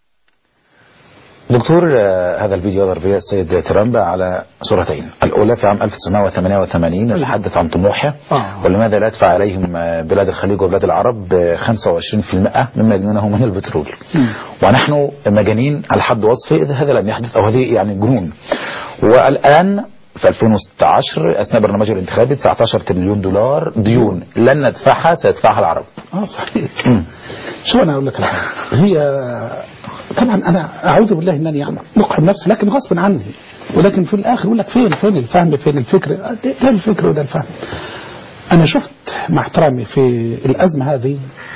دكتور آه، هذا الفيديو يظهر فيه السيد ترامب على صورتين الأولى في عام 1988 يتحدث عن طموحه آه. ولماذا لا يدفع عليهم آه، بلاد الخليج وبلاد العرب ب 25% مما يجنونه من البترول ونحن مجانين على حد وصفه إذا هذا لم يحدث أو هذه يعني جنون والآن في 2016 أثناء برنامجه الانتخابي 19 تريليون دولار ديون لن ندفعها سيدفعها العرب اه صحيح شو انا اقول لك على حاجة؟ هي طبعا انا اعوذ بالله انني يعني مقحم نفسي لكن غصب عني ولكن في الاخر يقول لك فين فين الفهم فين الفكر ده ده الفكر وده الفهم انا شفت مع احترامي في الازمه هذه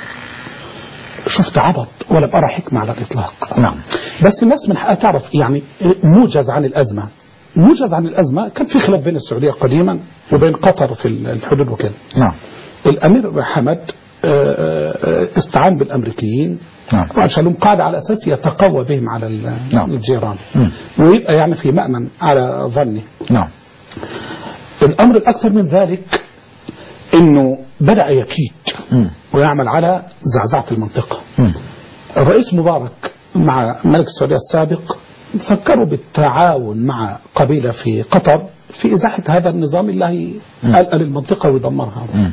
شفت عبط ولا ارى حكمه على الاطلاق نعم. بس الناس من حقها تعرف يعني موجز عن الازمه موجز عن الازمه كان في خلاف بين السعوديه قديما وبين قطر في الحدود وكده نعم الامير حمد آه، آه، استعان بالامريكيين نعم. وانشا لهم قاعده على اساس يتقوى بهم على ال- نعم. الجيران مم. ويبقى يعني في مأمن على ظني نعم الامر الاكثر من ذلك انه بدا يكيد مم. ويعمل على زعزعه المنطقه مم. الرئيس مبارك مع ملك السعوديه السابق فكروا بالتعاون مع قبيله في قطر في ازاحه هذا النظام اللي هيقلقل المنطقه ويدمرها مم.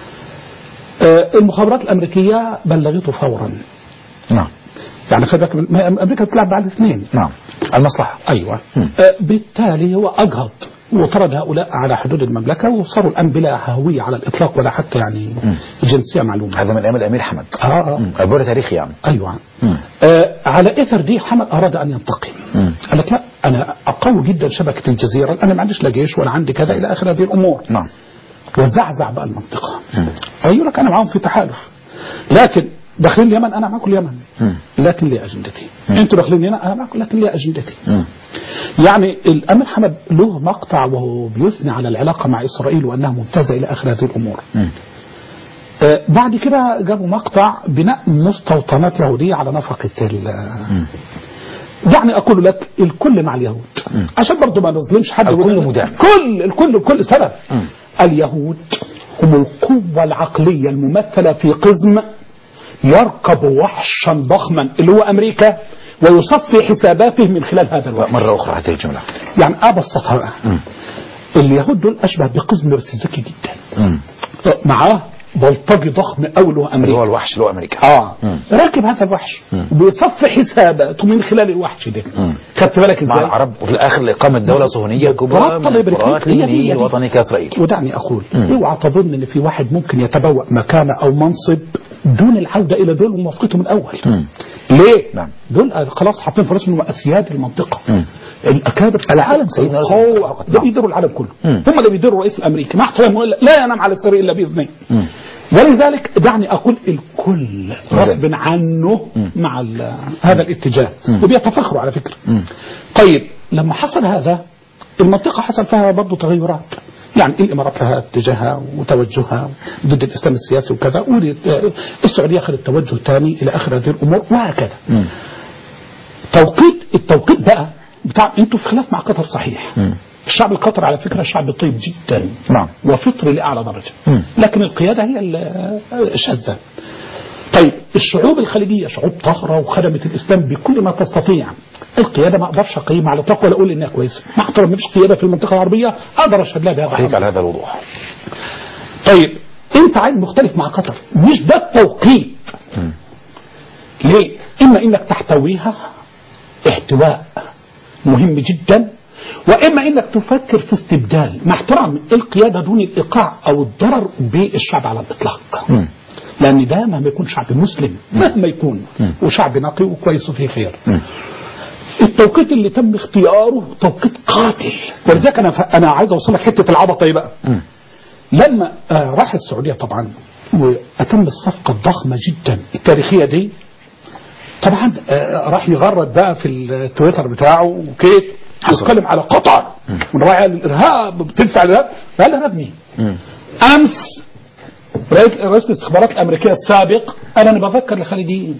آه، المخابرات الامريكيه بلغته فورا نعم يعني خلي بالك من- ما امريكا بتلعب على الاثنين نعم المصلحة ايوه مم. آه، بالتالي هو اجهض وطرد هؤلاء على حدود المملكه وصاروا الان بلا هويه على الاطلاق ولا حتى يعني جنسيه معلومه هذا من أيام الأمير حمد اه اه مم. عبارة تاريخي يعني ايوه مم. آه على اثر دي حمد اراد ان ينتقم مم. قال لك لا انا اقوي جدا شبكه الجزيره انا ما عنديش لا جيش ولا عندي كذا الى اخر هذه الامور نعم وزعزع بقى المنطقه مم. يقول لك انا معاهم في تحالف لكن داخلين اليمن انا معكم اليمن مم. لكن لي اجندتي انتوا داخلين هنا انا معكم لكن لي اجندتي مم. يعني الامير حمد له مقطع وهو بيثني على العلاقه مع اسرائيل وانها ممتازه الى اخر هذه الامور مم. آه، بعد كده جابوا مقطع بناء مستوطنات يهوديه على نفقه ال- مم. يعني اقول لك الكل مع اليهود عشان برضه ما نظلمش حد الكل ونقول- مدان. كل الكل الكل سبب مم. اليهود هم القوة العقلية الممثلة في قزم يركب وحشا ضخما اللي هو أمريكا ويصفي حساباته من خلال هذا الوحش مرة أخرى هذه الجملة يعني أبسطها بقى اليهود دول أشبه بقزم بس ذكي جدا مم. معاه بلطجي ضخم قوي اللي هو اللي أمريكا هو الوحش اللي هو أمريكا اه مم. راكب هذا الوحش بيصفي حساباته من خلال الوحش ده مم. خدت بالك مع ازاي؟ العرب وفي الآخر لإقامة دولة صهيونية كبرى بالضبط، من الله يبارك الفرات فيك. هي دي- للنيل هي دي. الوطني كإسرائيل ودعني اقول مم. اوعى تظن ان في واحد ممكن يتبوأ مكانه او منصب دون العوده الى دول وموافقته من الاول مم. ليه؟ نعم. دول خلاص حاطين في راسهم اسياد المنطقه مم. الاكابر العالم سيدنا رسول الله هو فقط. ده نعم. بيديروا العالم كله مم. هم اللي بيديروا الرئيس الامريكي مع احترامه لا ينام على السرير الا باذنه مم. ولذلك دعني اقول الكل غصب عنه مم. مع ال- هذا الاتجاه مم. وبيتفخروا على فكره مم. طيب لما حصل هذا المنطقة حصل فيها برضه تغيرات يعني الإمارات لها اتجاهها وتوجهها ضد الإسلام السياسي وكذا والسعودية أخذت توجه ثاني إلى آخر هذه الأمور وهكذا مم. توقيت التوقيت بقى بتاع انتوا في خلاف مع قطر صحيح مم. الشعب القطري على فكرة شعب طيب جدا نعم. وفطري لأعلى درجة مم. لكن القيادة هي ال- الشاذة طيب الشعوب الخليجية شعوب طاهرة وخدمت الإسلام بكل ما تستطيع القيادة ما أقدرش أقيمها على طاقة ولا أقول إنها كويسة مع احترام مفيش قيادة في المنطقة العربية أقدر أشهد لها بهذا أحييك الأمر. على هذا الوضوح طيب أنت عايز مختلف مع قطر مش ده التوقيت مم. ليه؟ إما إنك تحتويها احتواء مهم جدا وإما إنك تفكر في استبدال مع احترام القيادة دون الإيقاع أو الضرر بالشعب على الإطلاق مم. لأن ده مهما يكون شعب مسلم مهما يكون مم. وشعب نقي وكويس وفيه خير مم. التوقيت اللي تم اختياره توقيت قاتل ولذلك أنا ف... أنا عايز أوصل لك حتة العبط إيه بقى مم. لما آه راح السعودية طبعا وأتم الصفقة الضخمة جدا التاريخية دي طبعا آه راح يغرد بقى في التويتر بتاعه وكيف يتكلم على قطر من راعي الإرهاب بتدفع الإرهاب لا الإرهاب مين؟ مم. أمس رئيس رئيس الاستخبارات الأمريكية السابق أنا أنا بذكر لخالدين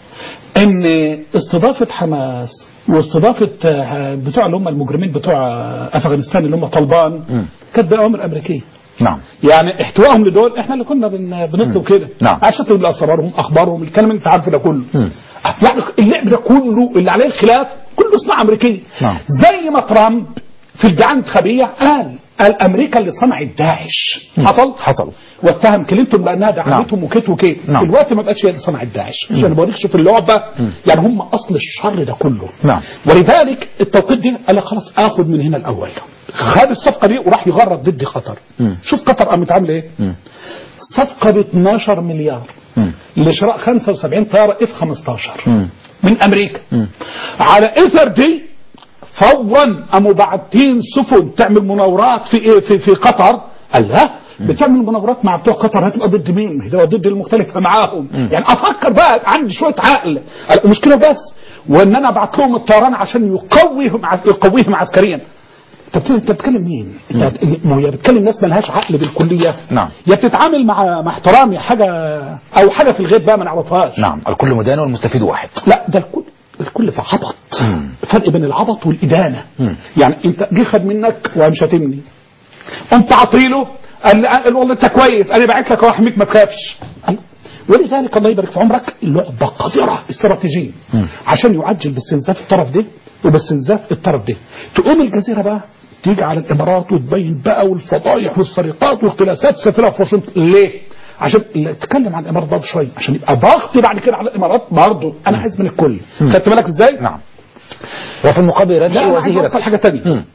إن استضافة حماس واستضافة آه، بتوع اللي هم المجرمين بتوع آه، أفغانستان اللي هم طالبان مم. كانت بأوامر أمريكية نعم يعني احتوائهم لدول احنا اللي كنا بن- بنطلب كده نعم. عشان تقول اسرارهم اخبارهم الكلام اللي انت عارفه ده كله مم. يعني اللعب ده كله اللي عليه الخلاف كله صناعه امريكيه نعم. زي ما ترامب في الدعايه الانتخابيه قال قال امريكا اللي صنعت داعش حصل حصل واتهم كلينتون بانها دعمتهم وكيت وكيت نعم. دلوقتي ما بقتش هي اللي صنعت داعش عشان بوريك شوف اللعبه يعني هم اصل الشر ده كله نعم. ولذلك التوقيت ده قال لك خلاص اخد من هنا الاول خد الصفقه دي وراح يغرد ضد قطر مم. شوف قطر قامت عامله ايه مم. صفقه ب 12 مليار مم. لشراء 75 طياره اف 15 مم. من امريكا مم. على اثر دي فورا قاموا باعتين سفن تعمل مناورات في إيه؟ في في قطر قال لا بتعمل مناورات مع بتوع قطر هتبقى ضد مين؟ ما هي ده ضد المختلفه معاهم يعني افكر بقى عندي شويه عقل قال مش كده بس وان انا ابعت لهم الطيران عشان يقويهم عس- يقويهم عسكريا انت بت- انت بتتكلم مين؟ انت ما هي بتتكلم ناس مالهاش عقل بالكليه نعم. يا بتتعامل مع مع احترامي حاجه او حاجه في الغيب بقى ما نعرفهاش نعم الكل مدان والمستفيد واحد لا ده الكل الكل في عبط مم. فرق بين العبط والإدانة مم. يعني انت جه خد منك وقام شاتمني قمت عطيله قال قال والله انت كويس انا بعت لك واحميك ما تخافش قال- ولذلك الله يبارك في عمرك لعبة قذرة استراتيجية مم. عشان يعجل باستنزاف الطرف ده وباستنزاف الطرف ده تقوم الجزيرة بقى تيجي على الامارات وتبين بقى والفضايح والسرقات واختلاسات سفيرة في واشنطن ليه؟ عشان اتكلم عن الامارات برضه شويه عشان يبقى ضغط بعد كده على الامارات برضه انا عايز من الكل خدت بالك ازاي؟ نعم وفي المقابل لا ردي انا عايز وزير اوصل حاجه ثانيه مم.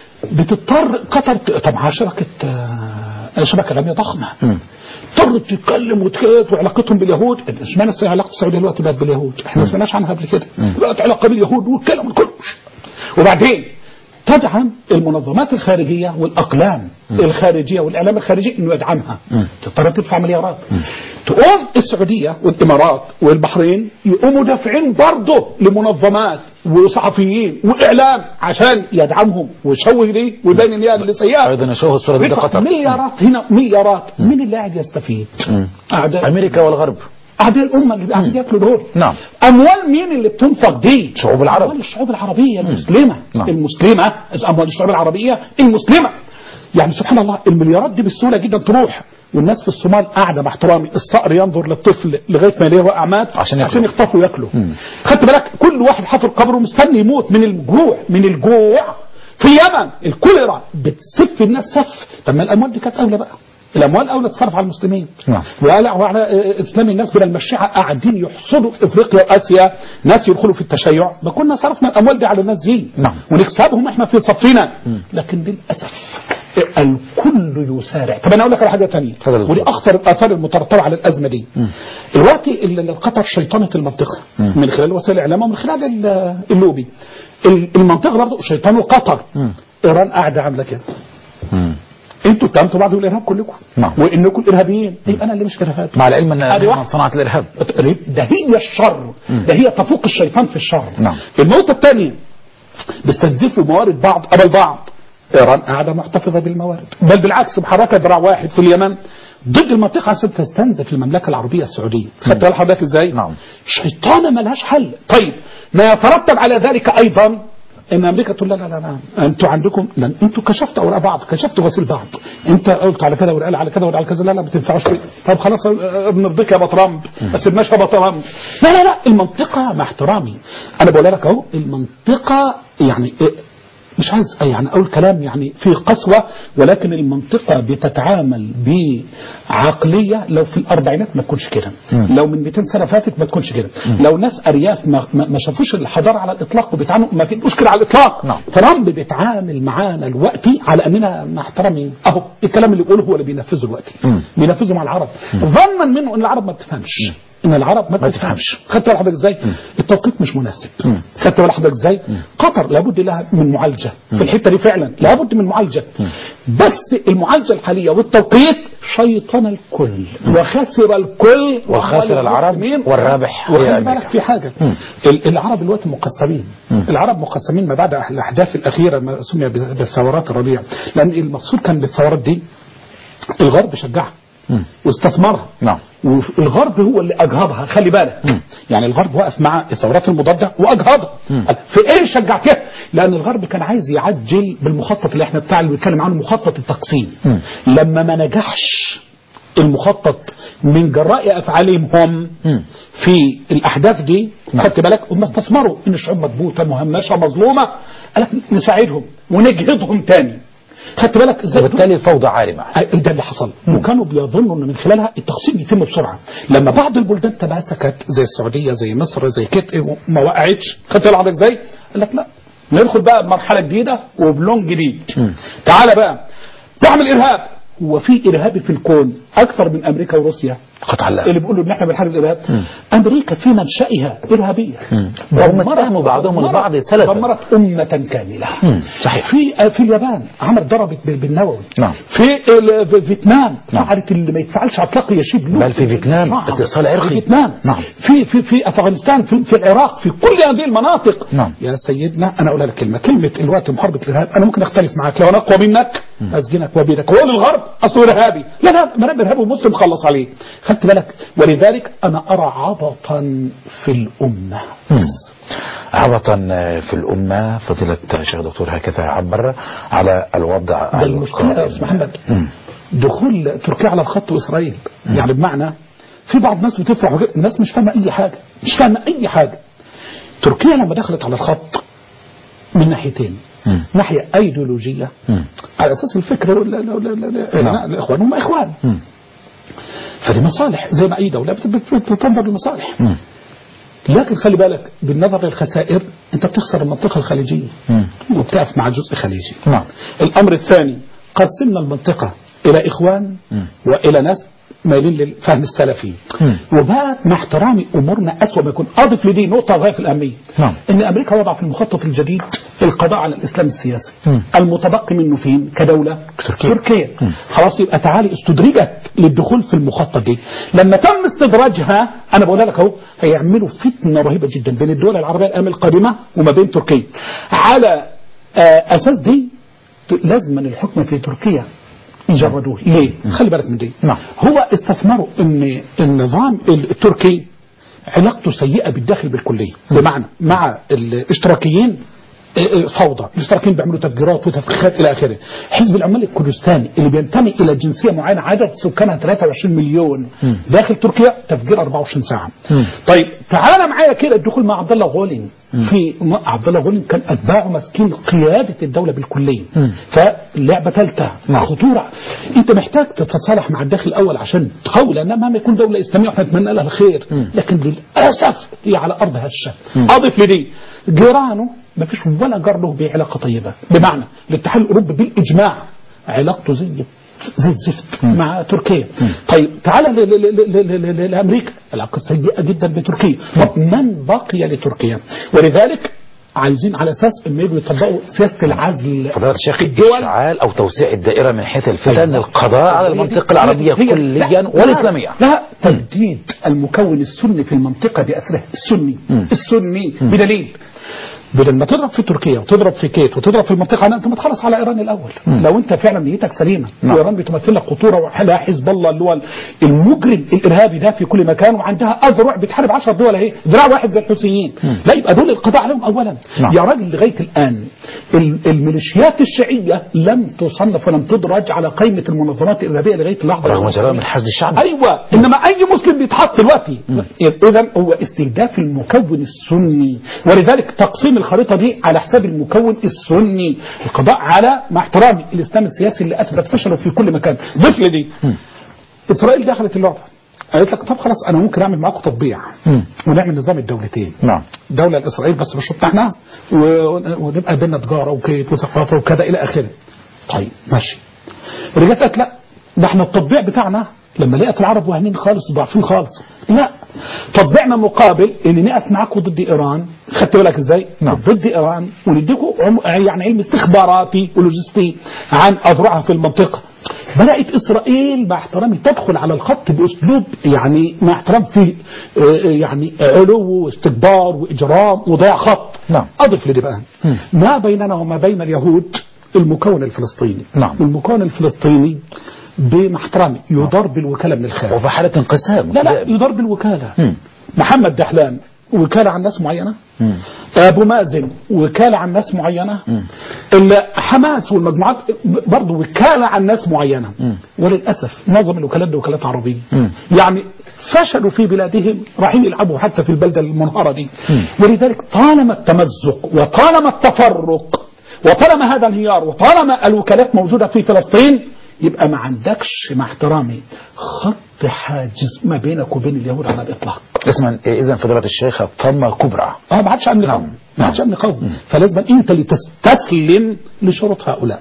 بتضطر قطر ت- طبعا شبكه آه، شبكه اعلاميه ضخمه مم. اضطرت تتكلم وتكات وعلاقتهم باليهود اشمعنى الس- علاقه السعوديه دلوقتي بقت باليهود احنا ما سمعناش عنها قبل كده بقت علاقه باليهود والكلام كله وبعدين تدعم المنظمات الخارجيه والاقلام الخارجيه والاعلام الخارجي انه يدعمها تضطر تدفع مليارات تقوم السعوديه والامارات والبحرين يقوموا دافعين برضه لمنظمات وصحفيين واعلام عشان يدعمهم ويشوه دي ويبين ان هي اللي سيئه ايضا يشوه الصوره ضد بيدفع قطر مليارات هنا مليارات مين اللي قاعد يستفيد؟ مم. اعداء امريكا والغرب اعداء الامه اللي قاعدين ياكلوا دول نعم. اموال مين اللي بتنفق دي؟ شعوب العرب. اموال الشعوب العربيه المسلمه نعم. المسلمه اموال الشعوب العربيه المسلمه يعني سبحان الله المليارات دي بسهوله جدا تروح والناس في الصومال قاعده مع احترامي الصقر ينظر للطفل لغايه ما يلاقيه وقع مات عشان ياكله. عشان يخطفوا وياكلوا خدت بالك كل واحد حافر قبره مستني يموت من الجوع من الجوع في اليمن الكوليرا بتسف الناس سف طب ما الاموال دي كانت اولى بقى الاموال اولى تصرف على المسلمين نعم. وعلى, وعلى آه، اسلام الناس من المشيعه قاعدين يحصدوا في افريقيا واسيا ناس يدخلوا في التشيع ما كنا صرفنا الاموال دي على الناس دي نعم. ونكسبهم احنا في صفنا لكن للاسف الكل يسارع طب انا اقول لك على حاجه ثانيه اتفضل يا ودي دكتور. اخطر الاثار المترتبه على الازمه دي دلوقتي ال- ال- القطر شيطنه المنطقه من خلال وسائل الاعلام ومن خلال ال- اللوبي ال- المنطقه برضه شيطان وقطر ايران قاعده عامله كده مم. انتوا اتهمتوا بعض بالارهاب كلكم نعم. وانكم ارهابيين طيب انا اللي مش ارهابي مع العلم ان أدي من واحد. صناعه الارهاب ده هي الشر ده هي تفوق الشيطان في الشر نعم. النقطة الثانية بيستنزفوا موارد بعض قبل بعض ايران قاعدة محتفظة بالموارد بل بالعكس محركة ذراع واحد في اليمن ضد المنطقة عشان تستنزف المملكة العربية السعودية خدت بال حضرتك ازاي؟ نعم. شيطانة ملهاش حل طيب ما يترتب على ذلك ايضا ان امريكا تقول لا لا لا, لا. انتوا عندكم لا انتوا كشفتوا اوراق بعض كشفتوا غسيل بعض انت قلت على كذا وقال على كذا وقال على كذا لا لا ما تنفعوش كده. طب خلاص اه، بنرضيك يا ابو ترامب ما سيبناش يا ابو ترامب لا لا لا المنطقه مع احترامي انا بقول لك اهو المنطقه يعني اه، مش عايز يعني اقول كلام يعني فيه قسوه ولكن المنطقه بتتعامل بعقليه لو في الاربعينات ما تكونش كده لو من 200 سنه فاتت ما تكونش كده لو ناس ارياف ما, ما ما شافوش الحضاره على الاطلاق وبيتعاملوا ما فيش كده على الاطلاق نعم. ترامب بيتعامل معانا دلوقتي على اننا مع احترامي اهو الكلام اللي بيقوله هو اللي بينفذه دلوقتي بينفذه مع العرب ظنا منه ان العرب ما بتفهمش ان العرب ما بتفهمش خدت بالك حضرتك ازاي التوقيت مش مناسب خدت بالك حضرتك ازاي قطر لابد لها من معالجه في الحته دي فعلا لابد من معالجه بس المعالجه الحاليه والتوقيت شيطان الكل وخسر الكل وخسر العرب المسلمين. والرابح هي وخلي أمريكا. بالك في حاجه ال- العرب دلوقتي مقسمين العرب مقسمين ما بعد الاحداث الاخيره ما سمي بالثورات الربيع لان المقصود كان بالثورات دي الغرب شجعها واستثمرها نعم. والغرب هو اللي اجهضها خلي بالك يعني الغرب وقف مع الثورات المضاده واجهضها في ايه شجعتها لان الغرب كان عايز يعجل بالمخطط اللي احنا بتاع اللي بنتكلم عنه مخطط التقسيم لما ما نجحش المخطط من جراء افعالهم هم في الاحداث دي خدت بالك هم استثمروا ان الشعوب مكبوته مهمشه مظلومه قال لك نساعدهم ونجهضهم تاني خدت بالك ازاي وبالتالي الفوضى عارمه أي- ده اللي حصل وكانوا بيظنوا ان من خلالها التقسيم يتم بسرعه لما بعض البلدان تماسكت زي السعوديه زي مصر زي كده ما وقعتش خدت بالك ازاي قال لك لا ندخل بقى بمرحله جديده وبلون جديد تعالى بقى نعمل ارهاب هو في ارهابي في الكون اكثر من امريكا وروسيا قطع الله اللي بيقولوا ان احنا بنحارب الارهاب امريكا في منشئها ارهابيه وهم اتهموا بعضهم البعض سلفا. دمرت امه كامله مم. صحيح. في في اليابان عمل ضربت بال- بالنووي نعم. في ال- في فيتنام نعم. فعلت اللي ما يتفعلش اطلاق يشيب له بل في فيتنام نعم. استئصال عرقي. في فيتنام نعم. في في في افغانستان في, في العراق في كل هذه المناطق نعم. يا سيدنا انا اقول لك كلمه كلمه الوقت محاربه الارهاب انا ممكن اختلف معاك لو انا اقوى منك اسجنك وبينك وقول الغرب اصله ارهابي لا لا ما دام ارهابي ومسلم خلص عليه خدت بالك ولذلك انا ارى عبطا في الامه عبطا في الأمة فضيلة الشيخ دكتور هكذا عبر على الوضع ده المشكله يا استاذ محمد دخول تركيا على الخط واسرائيل يعني بمعنى في بعض الناس بتفرح وكده، الناس مش فاهمه اي حاجه مش فاهمه اي حاجه تركيا لما دخلت على الخط من ناحيتين مم. ناحيه ايديولوجيه مم. على اساس الفكر لا لا لا لا لا نعم. لا الاخوان هم اخوان مم. فلمصالح زي ما اي دوله بت- بت- بت- بتنظر لمصالح مم. لكن خلي بالك بالنظر للخسائر انت بتخسر المنطقه الخليجيه مم. وبتقف مع جزء خليجي نعم. الامر الثاني قسمنا المنطقه الى اخوان والى ناس مايلين للفهم السلفي مم. وبقت مع احترامي امورنا اسوء ما يكون اضف لدي نقطه غايه في الاهميه نعم. ان امريكا وضع في المخطط الجديد القضاء على الاسلام السياسي مم. المتبقي منه فين كدوله تركيا. تركيا خلاص يبقى تعالي استدرجت للدخول في المخطط دي لما تم استدراجها انا بقول لك اهو هيعملوا فتنه رهيبه جدا بين الدول العربيه الايام القادمه وما بين تركيا على آه، اساس دي ت- لازم الحكم في تركيا يجردوه ليه خلي بالك من دي نعم. هو استثمروا ان النظام التركي علاقته سيئه بالداخل بالكليه بمعنى مع الاشتراكيين إيه، فوضى الاشتراكيين بيعملوا تفجيرات وتفخيخات الى اخره حزب العمال الكردستاني اللي بينتمي الى جنسيه معينه عدد سكانها 23 مليون داخل تركيا تفجير 24 ساعه طيب تعال معايا كده الدخول مع عبد الله غولين في م- عبد الله غولين كان اتباعه ماسكين قياده الدوله بالكليه فلعبه ثالثه خطوره انت محتاج تتصالح مع الداخل الاول عشان تقوي لانها مهما يكون دوله اسلاميه واحنا نتمنى لها الخير لكن للاسف هي على ارض هشه اضف لدي جيرانه ما فيش ولا جار له بعلاقه طيبه بمعنى الاتحاد الاوروبي بالاجماع علاقته زي زي الزفت مع تركيا طيب تعال ل- ل- ل- ل- ل- ل- لامريكا العلاقه سيئه جدا بتركيا طب من بقي لتركيا ولذلك عايزين على اساس انه يجوا يطبقوا سياسه العزل فضيلة الشيخ الدول إشعال أو توسيع الدائرة من حيث الفتن للقضاء على هي دي- المنطقة العربية هي- كليا لا- والإسلامية لا تجديد المكون السني في المنطقة بأسره السني السني بدليل بدل ما تضرب في تركيا وتضرب في كيت وتضرب في المنطقة أنا أنت ما تخلص على إيران الأول لو أنت فعلا نيتك سليمة وإيران بتمثل لك خطورة وحلها حزب الله اللي هو المجرم الإرهابي ده في كل مكان وعندها أذرع بتحارب 10 دول أهي ذراع واحد زي الحوثيين لا يبقى دول القضاء عليهم أولا نعم. يا راجل لغاية الآن ال- الميليشيات الشيعية لم تصنف ولم تدرج على قائمة المنظمات الإرهابية لغاية اللحظة رغم جرائم الحشد الشعبي ايوه انما اي مسلم بيتحط دلوقتي اذا هو استهداف المكون السني ولذلك تقسيم الخريطه دي على حساب المكون السني القضاء على مع احترامي الاسلام السياسي اللي اثبت فشله في كل مكان ضيف لي دي اسرائيل دخلت اللعبه قالت لك طب خلاص انا ممكن اعمل معاكم تطبيع ونعمل نظام الدولتين نعم دولة الإسرائيل بس بشرطنا احنا و- ونبقى بينا تجارة وكيت وثقافة وكذا إلى آخره طيب ماشي رجعت قالت لا ده احنا التطبيع بتاعنا لما لقيت العرب وهمين خالص وضعفين خالص لا تطبيعنا مقابل ان نقف معاكم ضد ايران خدت بالك ازاي نعم. ضد ايران ونديكم عم- يعني علم استخباراتي ولوجستي عن اذرعها في المنطقه بدات اسرائيل مع احترامي تدخل على الخط باسلوب يعني مع احترام فيه آه، آه، يعني علو واستكبار واجرام وضياع خط نعم. اضف لدي بقى ما بيننا وما بين اليهود المكون الفلسطيني نعم. المكون الفلسطيني بمع احترامي يدار بالوكاله من الخارج وفي حالة انقسام لا لا يدار بالوكالة مم. محمد دحلان وكالة عن ناس معينة مم. أبو مازن وكالة عن ناس معينة ال- حماس والمجموعات برضه وكالة عن ناس معينة وللأسف معظم الوكالات دي وكالات عربية مم. يعني فشلوا في بلادهم رايحين يلعبوا حتى في البلدة المنهارة دي ولذلك طالما التمزق وطالما التفرق وطالما هذا الانهيار وطالما الوكالات موجودة في فلسطين يبقى ما عندكش مع احترامي خط حاجز ما بينك وبين اليهود على الإطلاق اسما إذا فضيلة الشيخ طمة كبرى اه ما عادش امن نعم. قومي ما عادش امن قومي فلازم انت اللي تستسلم لشروط هؤلاء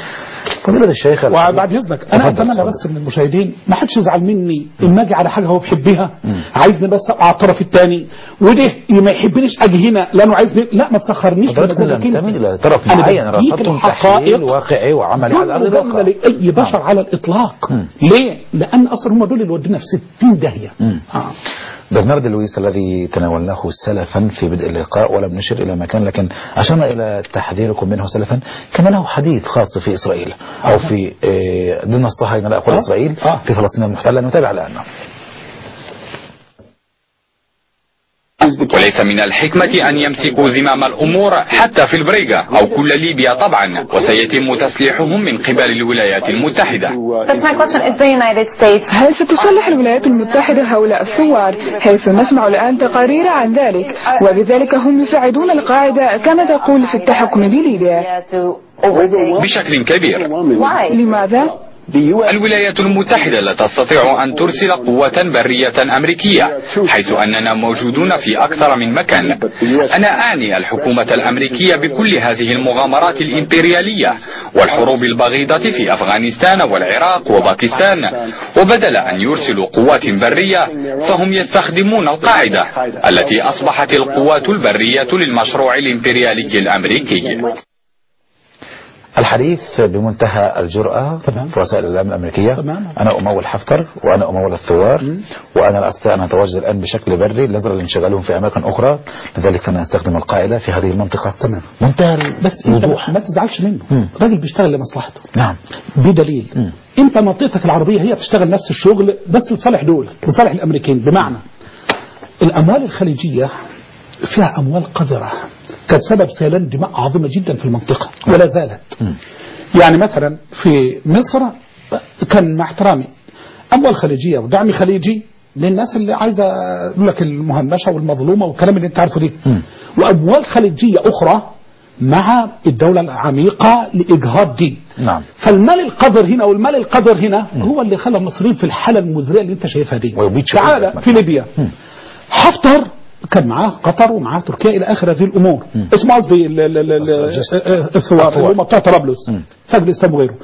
فضيلة الشيخ وبعد اذنك انا تفضل، اتمنى تفضل. بس من المشاهدين ما حدش يزعل مني اما اجي على حاجه هو بيحبها عايزني بس ابقى على الطرف الثاني وده ما يحبنيش اجي هنا لانه عايزني لا ما تسخرنيش حضرتك بمزاجك لم انت. تميل إلى طرف أنا معين بديك رصدتم الحقائق تحليل واقعي وعملي على أرض دون ضمن الواقع لاي بشر على الاطلاق ليه؟ لان اصلا هم دول اللي ودينا في 60 داهيه آه. برنارد لويس الذي تناولناه سلفا في بدء اللقاء ولم نشر إلى مكان لكن أشرنا إلى تحذيركم منه سلفا كان له حديث خاص في إسرائيل أو في آه، ضمن الصهاينة لا أقول آه. إسرائيل آه. في فلسطين المحتلة نتابع الآن وليس من الحكمة أن يمسكوا زمام الأمور حتى في البريغا أو كل ليبيا طبعا وسيتم تسليحهم من قبل الولايات المتحدة That's my question. Is the United States هل ستسلح الولايات المتحدة هؤلاء الثوار حيث نسمع الآن تقارير عن ذلك وبذلك هم يساعدون القاعدة كما تقول في التحكم بليبيا yeah, to overtake? بشكل كبير Why? لماذا؟ الولايات المتحدة لا تستطيع أن ترسل قوة برية أمريكية حيث أننا موجودون في أكثر من مكان أنا أعني الحكومة الأمريكية بكل هذه المغامرات الإمبريالية والحروب البغيضة في أفغانستان والعراق وباكستان وبدل أن يرسلوا قوات برية فهم يستخدمون القاعدة التي أصبحت القوات البرية للمشروع الإمبريالي الأمريكي الحديث بمنتهى الجرأة تمام. في وسائل الإعلام الأمريكية تمام. أنا أمول حفتر وأنا أمول الثوار وأنا لا أستطيع أن أتواجد الآن بشكل بري نظرا لانشغالهم في أماكن أخرى لذلك فأنا أستخدم القاعدة في هذه المنطقة تمام. منتهى ال- بس انت الوضوح ما تزعلش منه مم. الراجل بيشتغل لمصلحته نعم بدليل مم. انت منطقتك العربيه هي بتشتغل نفس الشغل بس لصالح دول لصالح الامريكان بمعنى الاموال الخليجيه فيها اموال قذره كانت سبب سيلان دماء عظيمه جدا في المنطقه ولا زالت يعني مثلا في مصر كان مع احترامي اموال خليجيه ودعم خليجي للناس اللي عايزه يقول لك المهمشه والمظلومه والكلام اللي انت عارفه دي واموال خليجيه اخرى مع الدولة العميقة لإجهاض دين نعم فالمال القذر هنا والمال القذر هنا هو اللي خلى المصريين في الحالة المزرية اللي انت شايفها دي ويبيد شعوب تعالى مثلاً. في ليبيا حفتر كان معاه قطر ومعاه تركيا الى اخر هذه الامور اسمه قصدي ال- ال- ال- ال- الجس- الثوار الثوار. اللي هم بتوع طرابلس فجر الاسلام وغيره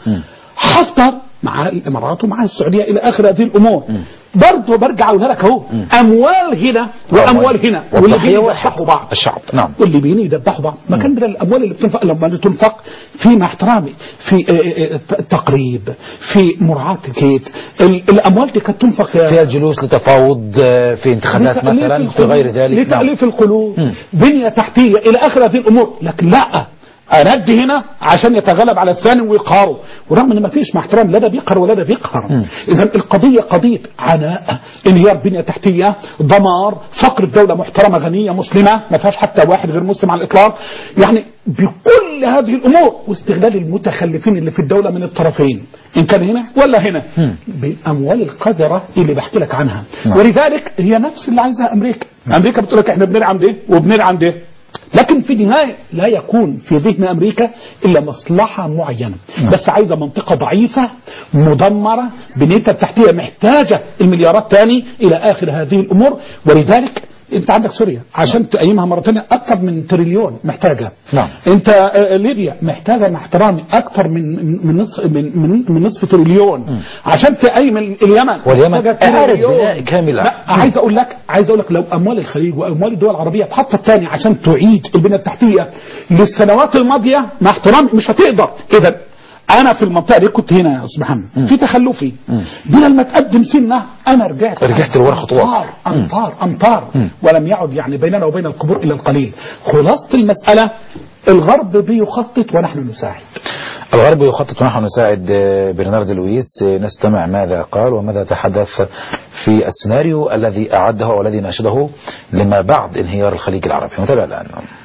حفتر مع الامارات ومع السعوديه الى اخر هذه الامور برضه برجع اقولها لك اهو اموال هنا واموال هنا والضحية واللي واحد بيذبحوا بعض الشعب نعم والليبيين يذبحوا بعض ما كان من الاموال اللي بتنفق لما تنفق في مع احترامي في آه، آه، آه، تقريب في مراعاه كيت ال- الاموال دي كانت تنفق يا فيها جلوس لتفاوض آه، في انتخابات لتأليف مثلا في القلوب- غير ذلك نعم. لتأليف القلوب مم. بنية تحتية إلى آخر هذه الأمور لكن لا أندي هنا عشان يتغلب على الثاني ويقهره ورغم ان ما فيش مع احترام لا ده بيقهر ولا ده بيقهر اذا القضيه قضيه عناء انهيار بنيه تحتيه دمار فقر في دوله محترمه غنيه مسلمه ما فيهاش حتى واحد غير مسلم على الاطلاق يعني بكل هذه الامور واستغلال المتخلفين اللي في الدوله من الطرفين ان كان هنا ولا هنا بالاموال القذره اللي بحكي لك عنها ولذلك هي نفس اللي عايزها امريكا امريكا بتقول لك احنا بندعم ده وبندعم ده لكن في النهاية لا يكون في ذهن أمريكا إلا مصلحة معينة بس عايزة منطقة ضعيفة مدمرة بنيتها التحتية محتاجة المليارات تاني إلى آخر هذه الأمور ولذلك انت عندك سوريا عشان تقيمها مره ثانيه اكثر من تريليون محتاجه نعم. انت آه، ليبيا محتاجه مع احترامي اكثر من من نصف من, من, من نصف تريليون عشان تقيم اليمن واليمن محتاجة إعادة تريليون. بناء كاملة. لا عايز اقول لك عايز اقول لك لو اموال الخليج واموال الدول العربيه اتحطت تاني عشان تعيد البنيه التحتيه للسنوات الماضيه مع احترامي مش هتقدر اذا انا في المنطقه دي كنت هنا يا استاذ محمد في تخلفي بدل ما تقدم سنه انا رجعت رجعت لورا خطوات. امطار امطار امطار ولم يعد يعني بيننا وبين القبور الا القليل خلاصه المساله الغرب بيخطط ونحن نساعد الغرب يخطط ونحن نساعد آه، برنارد لويس آه، نستمع ماذا قال وماذا تحدث في السيناريو الذي أعده والذي ناشده لما بعد انهيار الخليج العربي نتابع الآن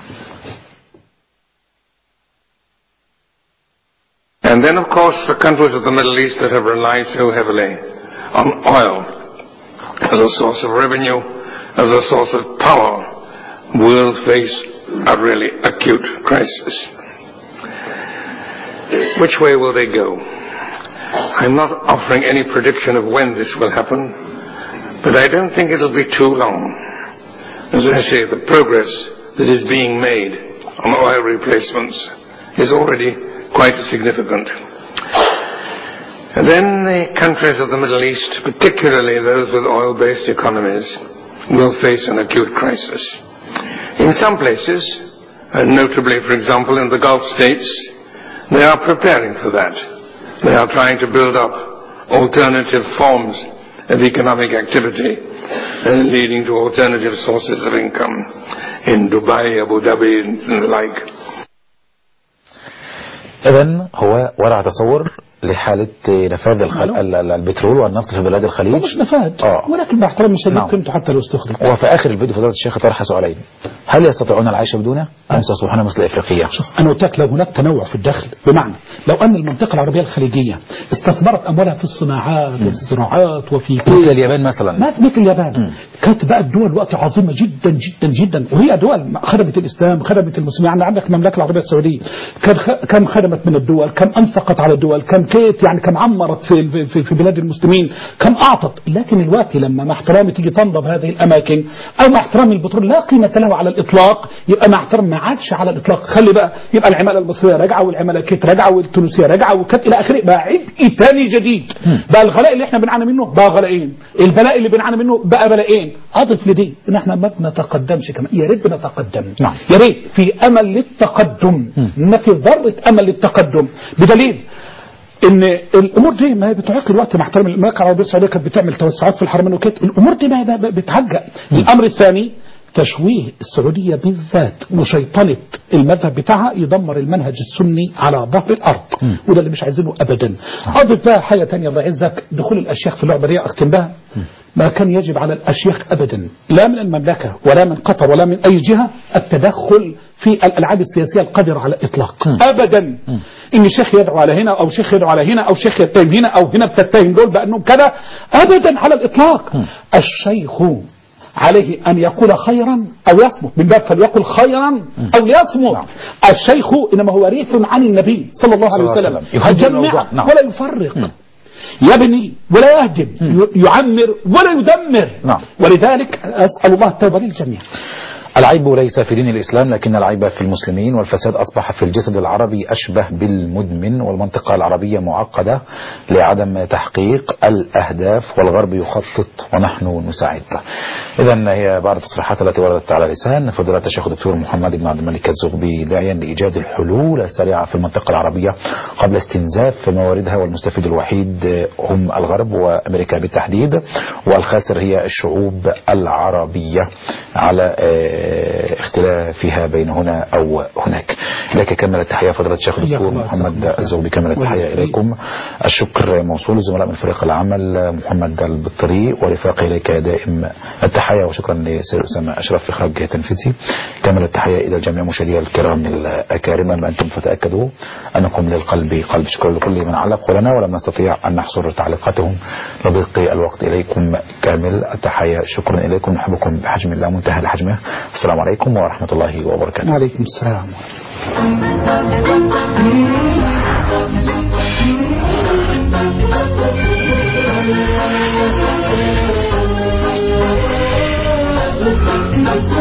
And then, of course, the countries of the Middle East that have relied so heavily on oil as a source of revenue, as a source of power, will face a really acute crisis. Which way will they go? I'm not offering any prediction of when this will happen, but I don't think it'll be too long. As I say, the progress that is being made on oil replacements is already quite significant. And then the countries of the Middle East, particularly those with oil-based economies, will face an acute crisis. In some places, and notably, for example, in the Gulf states, they are preparing for that. They are trying to build up alternative forms of economic activity, uh, leading to alternative sources of income in Dubai, Abu Dhabi, and the like. إذا هو ورع تصور لحالة آه، نفاذ الخل... ال- ال- البترول والنفط في بلاد الخليج مش نفاد آه. ولكن باحترام الشديد نعم. قيمته حتى لو استخرج وفي آخر الفيديو فضيلة الشيخ طرح سؤالين هل يستطيعون العيش بدونه أم سيصبحون مثل إفريقيا شوف انا قلت لك لو هناك تنوع في الدخل بمعنى لو ان المنطقه العربيه الخليجيه استثمرت اموالها في الصناعات وفي الزراعات وفي مثل اليابان مثلا ما مثل اليابان كانت بقى الدول دلوقتي عظيمه جدا جدا جدا وهي دول خدمت الاسلام خدمت المسلمين يعني عندك المملكه العربيه السعوديه كان خ- كم خدمت من الدول كم انفقت على الدول كم كيت يعني كم عمرت في في, في بلاد المسلمين كم اعطت لكن الوقت لما مع احترامي تيجي تنضب هذه الاماكن او مع احترامي البترول لا قيمه له على الاطلاق يبقى مع احترام ما عادش على الاطلاق خلي بقى يبقى العماله المصريه راجعه والعماله كيت راجعه والتونسيه راجعه وكانت الى اخره بقى عبء تاني جديد بقى الغلاء اللي احنا بنعاني منه بقى غلاءين البلاء اللي بنعاني منه بقى بلاءين اضف لدي ان احنا ما بنتقدمش كمان يا ريت بنتقدم نعم. يا ريت في امل للتقدم ما في ذره امل للتقدم بدليل ان الامور دي ما هي بتعيق الوقت مع احترام المملكه العربيه السعوديه كانت بتعمل توسعات في الحرمين وكده الامور دي ما هي بقى- بقى بتعجق الامر الثاني تشويه السعودية بالذات وشيطنة المذهب بتاعها يدمر المنهج السني على ظهر الأرض وده اللي مش عايزينه أبدا أضف بقى حاجة تانية الله يعزك دخول الأشياخ في اللعبة دي أختم بها ما كان يجب على الأشياخ أبدا لا من المملكة ولا من قطر ولا من أي جهة التدخل في الألعاب السياسية القادرة على الإطلاق أبدا إن شيخ يدعو على هنا أو شيخ يدعو على هنا أو شيخ يتهم هنا أو هنا بتتهم دول بأنهم كذا أبدا على الإطلاق الشيخ عليه أن يقول خيرا أو يصمت من باب فليقل خيرا أو ليصمت الشيخ إنما هو ريث عن النبي صلى الله عليه صلى الله عليه وسلم وسلم. يهدي يجمع الأوضاع. نعم. ولا يفرق يبني ولا يهدم ي- يعمر ولا يدمر نعم. ولذلك أسأل الله التوبة للجميع العيب ليس في دين الإسلام لكن العيب في المسلمين والفساد أصبح في الجسد العربي أشبه بالمدمن والمنطقة العربية معقدة لعدم تحقيق الأهداف والغرب يخطط ونحن نساعد إذا هي بعض التصريحات التي وردت على لسان فضيلة الشيخ الدكتور محمد بن عبد الملك الزغبي داعيا لإيجاد الحلول السريعة في المنطقة العربية قبل استنزاف مواردها والمستفيد الوحيد هم الغرب وأمريكا بالتحديد والخاسر هي الشعوب العربية على آه، اختلافها بين هنا أو هناك لك كامل التحية فضيلة الشيخ الدكتور الله محمد الزغبي كامل التحية إليكم الشكر موصول لزملاء من فريق العمل محمد البطري ورفاقي إليك دائم التحية وشكرا لسير أسامة أشرف إخراج تنفيذي كامل التحية إلى جميع مشاهدي الكرام الأكارم ما أنتم فتأكدوا أنكم للقلب قلب شكرا لكل من علق لنا ولم نستطيع أن نحصر تعليقاتهم لضيق الوقت إليكم كامل التحية شكرا إليكم نحبكم بحجم الله منتهى لحجمه السلام عليكم ورحمة الله وبركاته وعليكم السلام Thank you.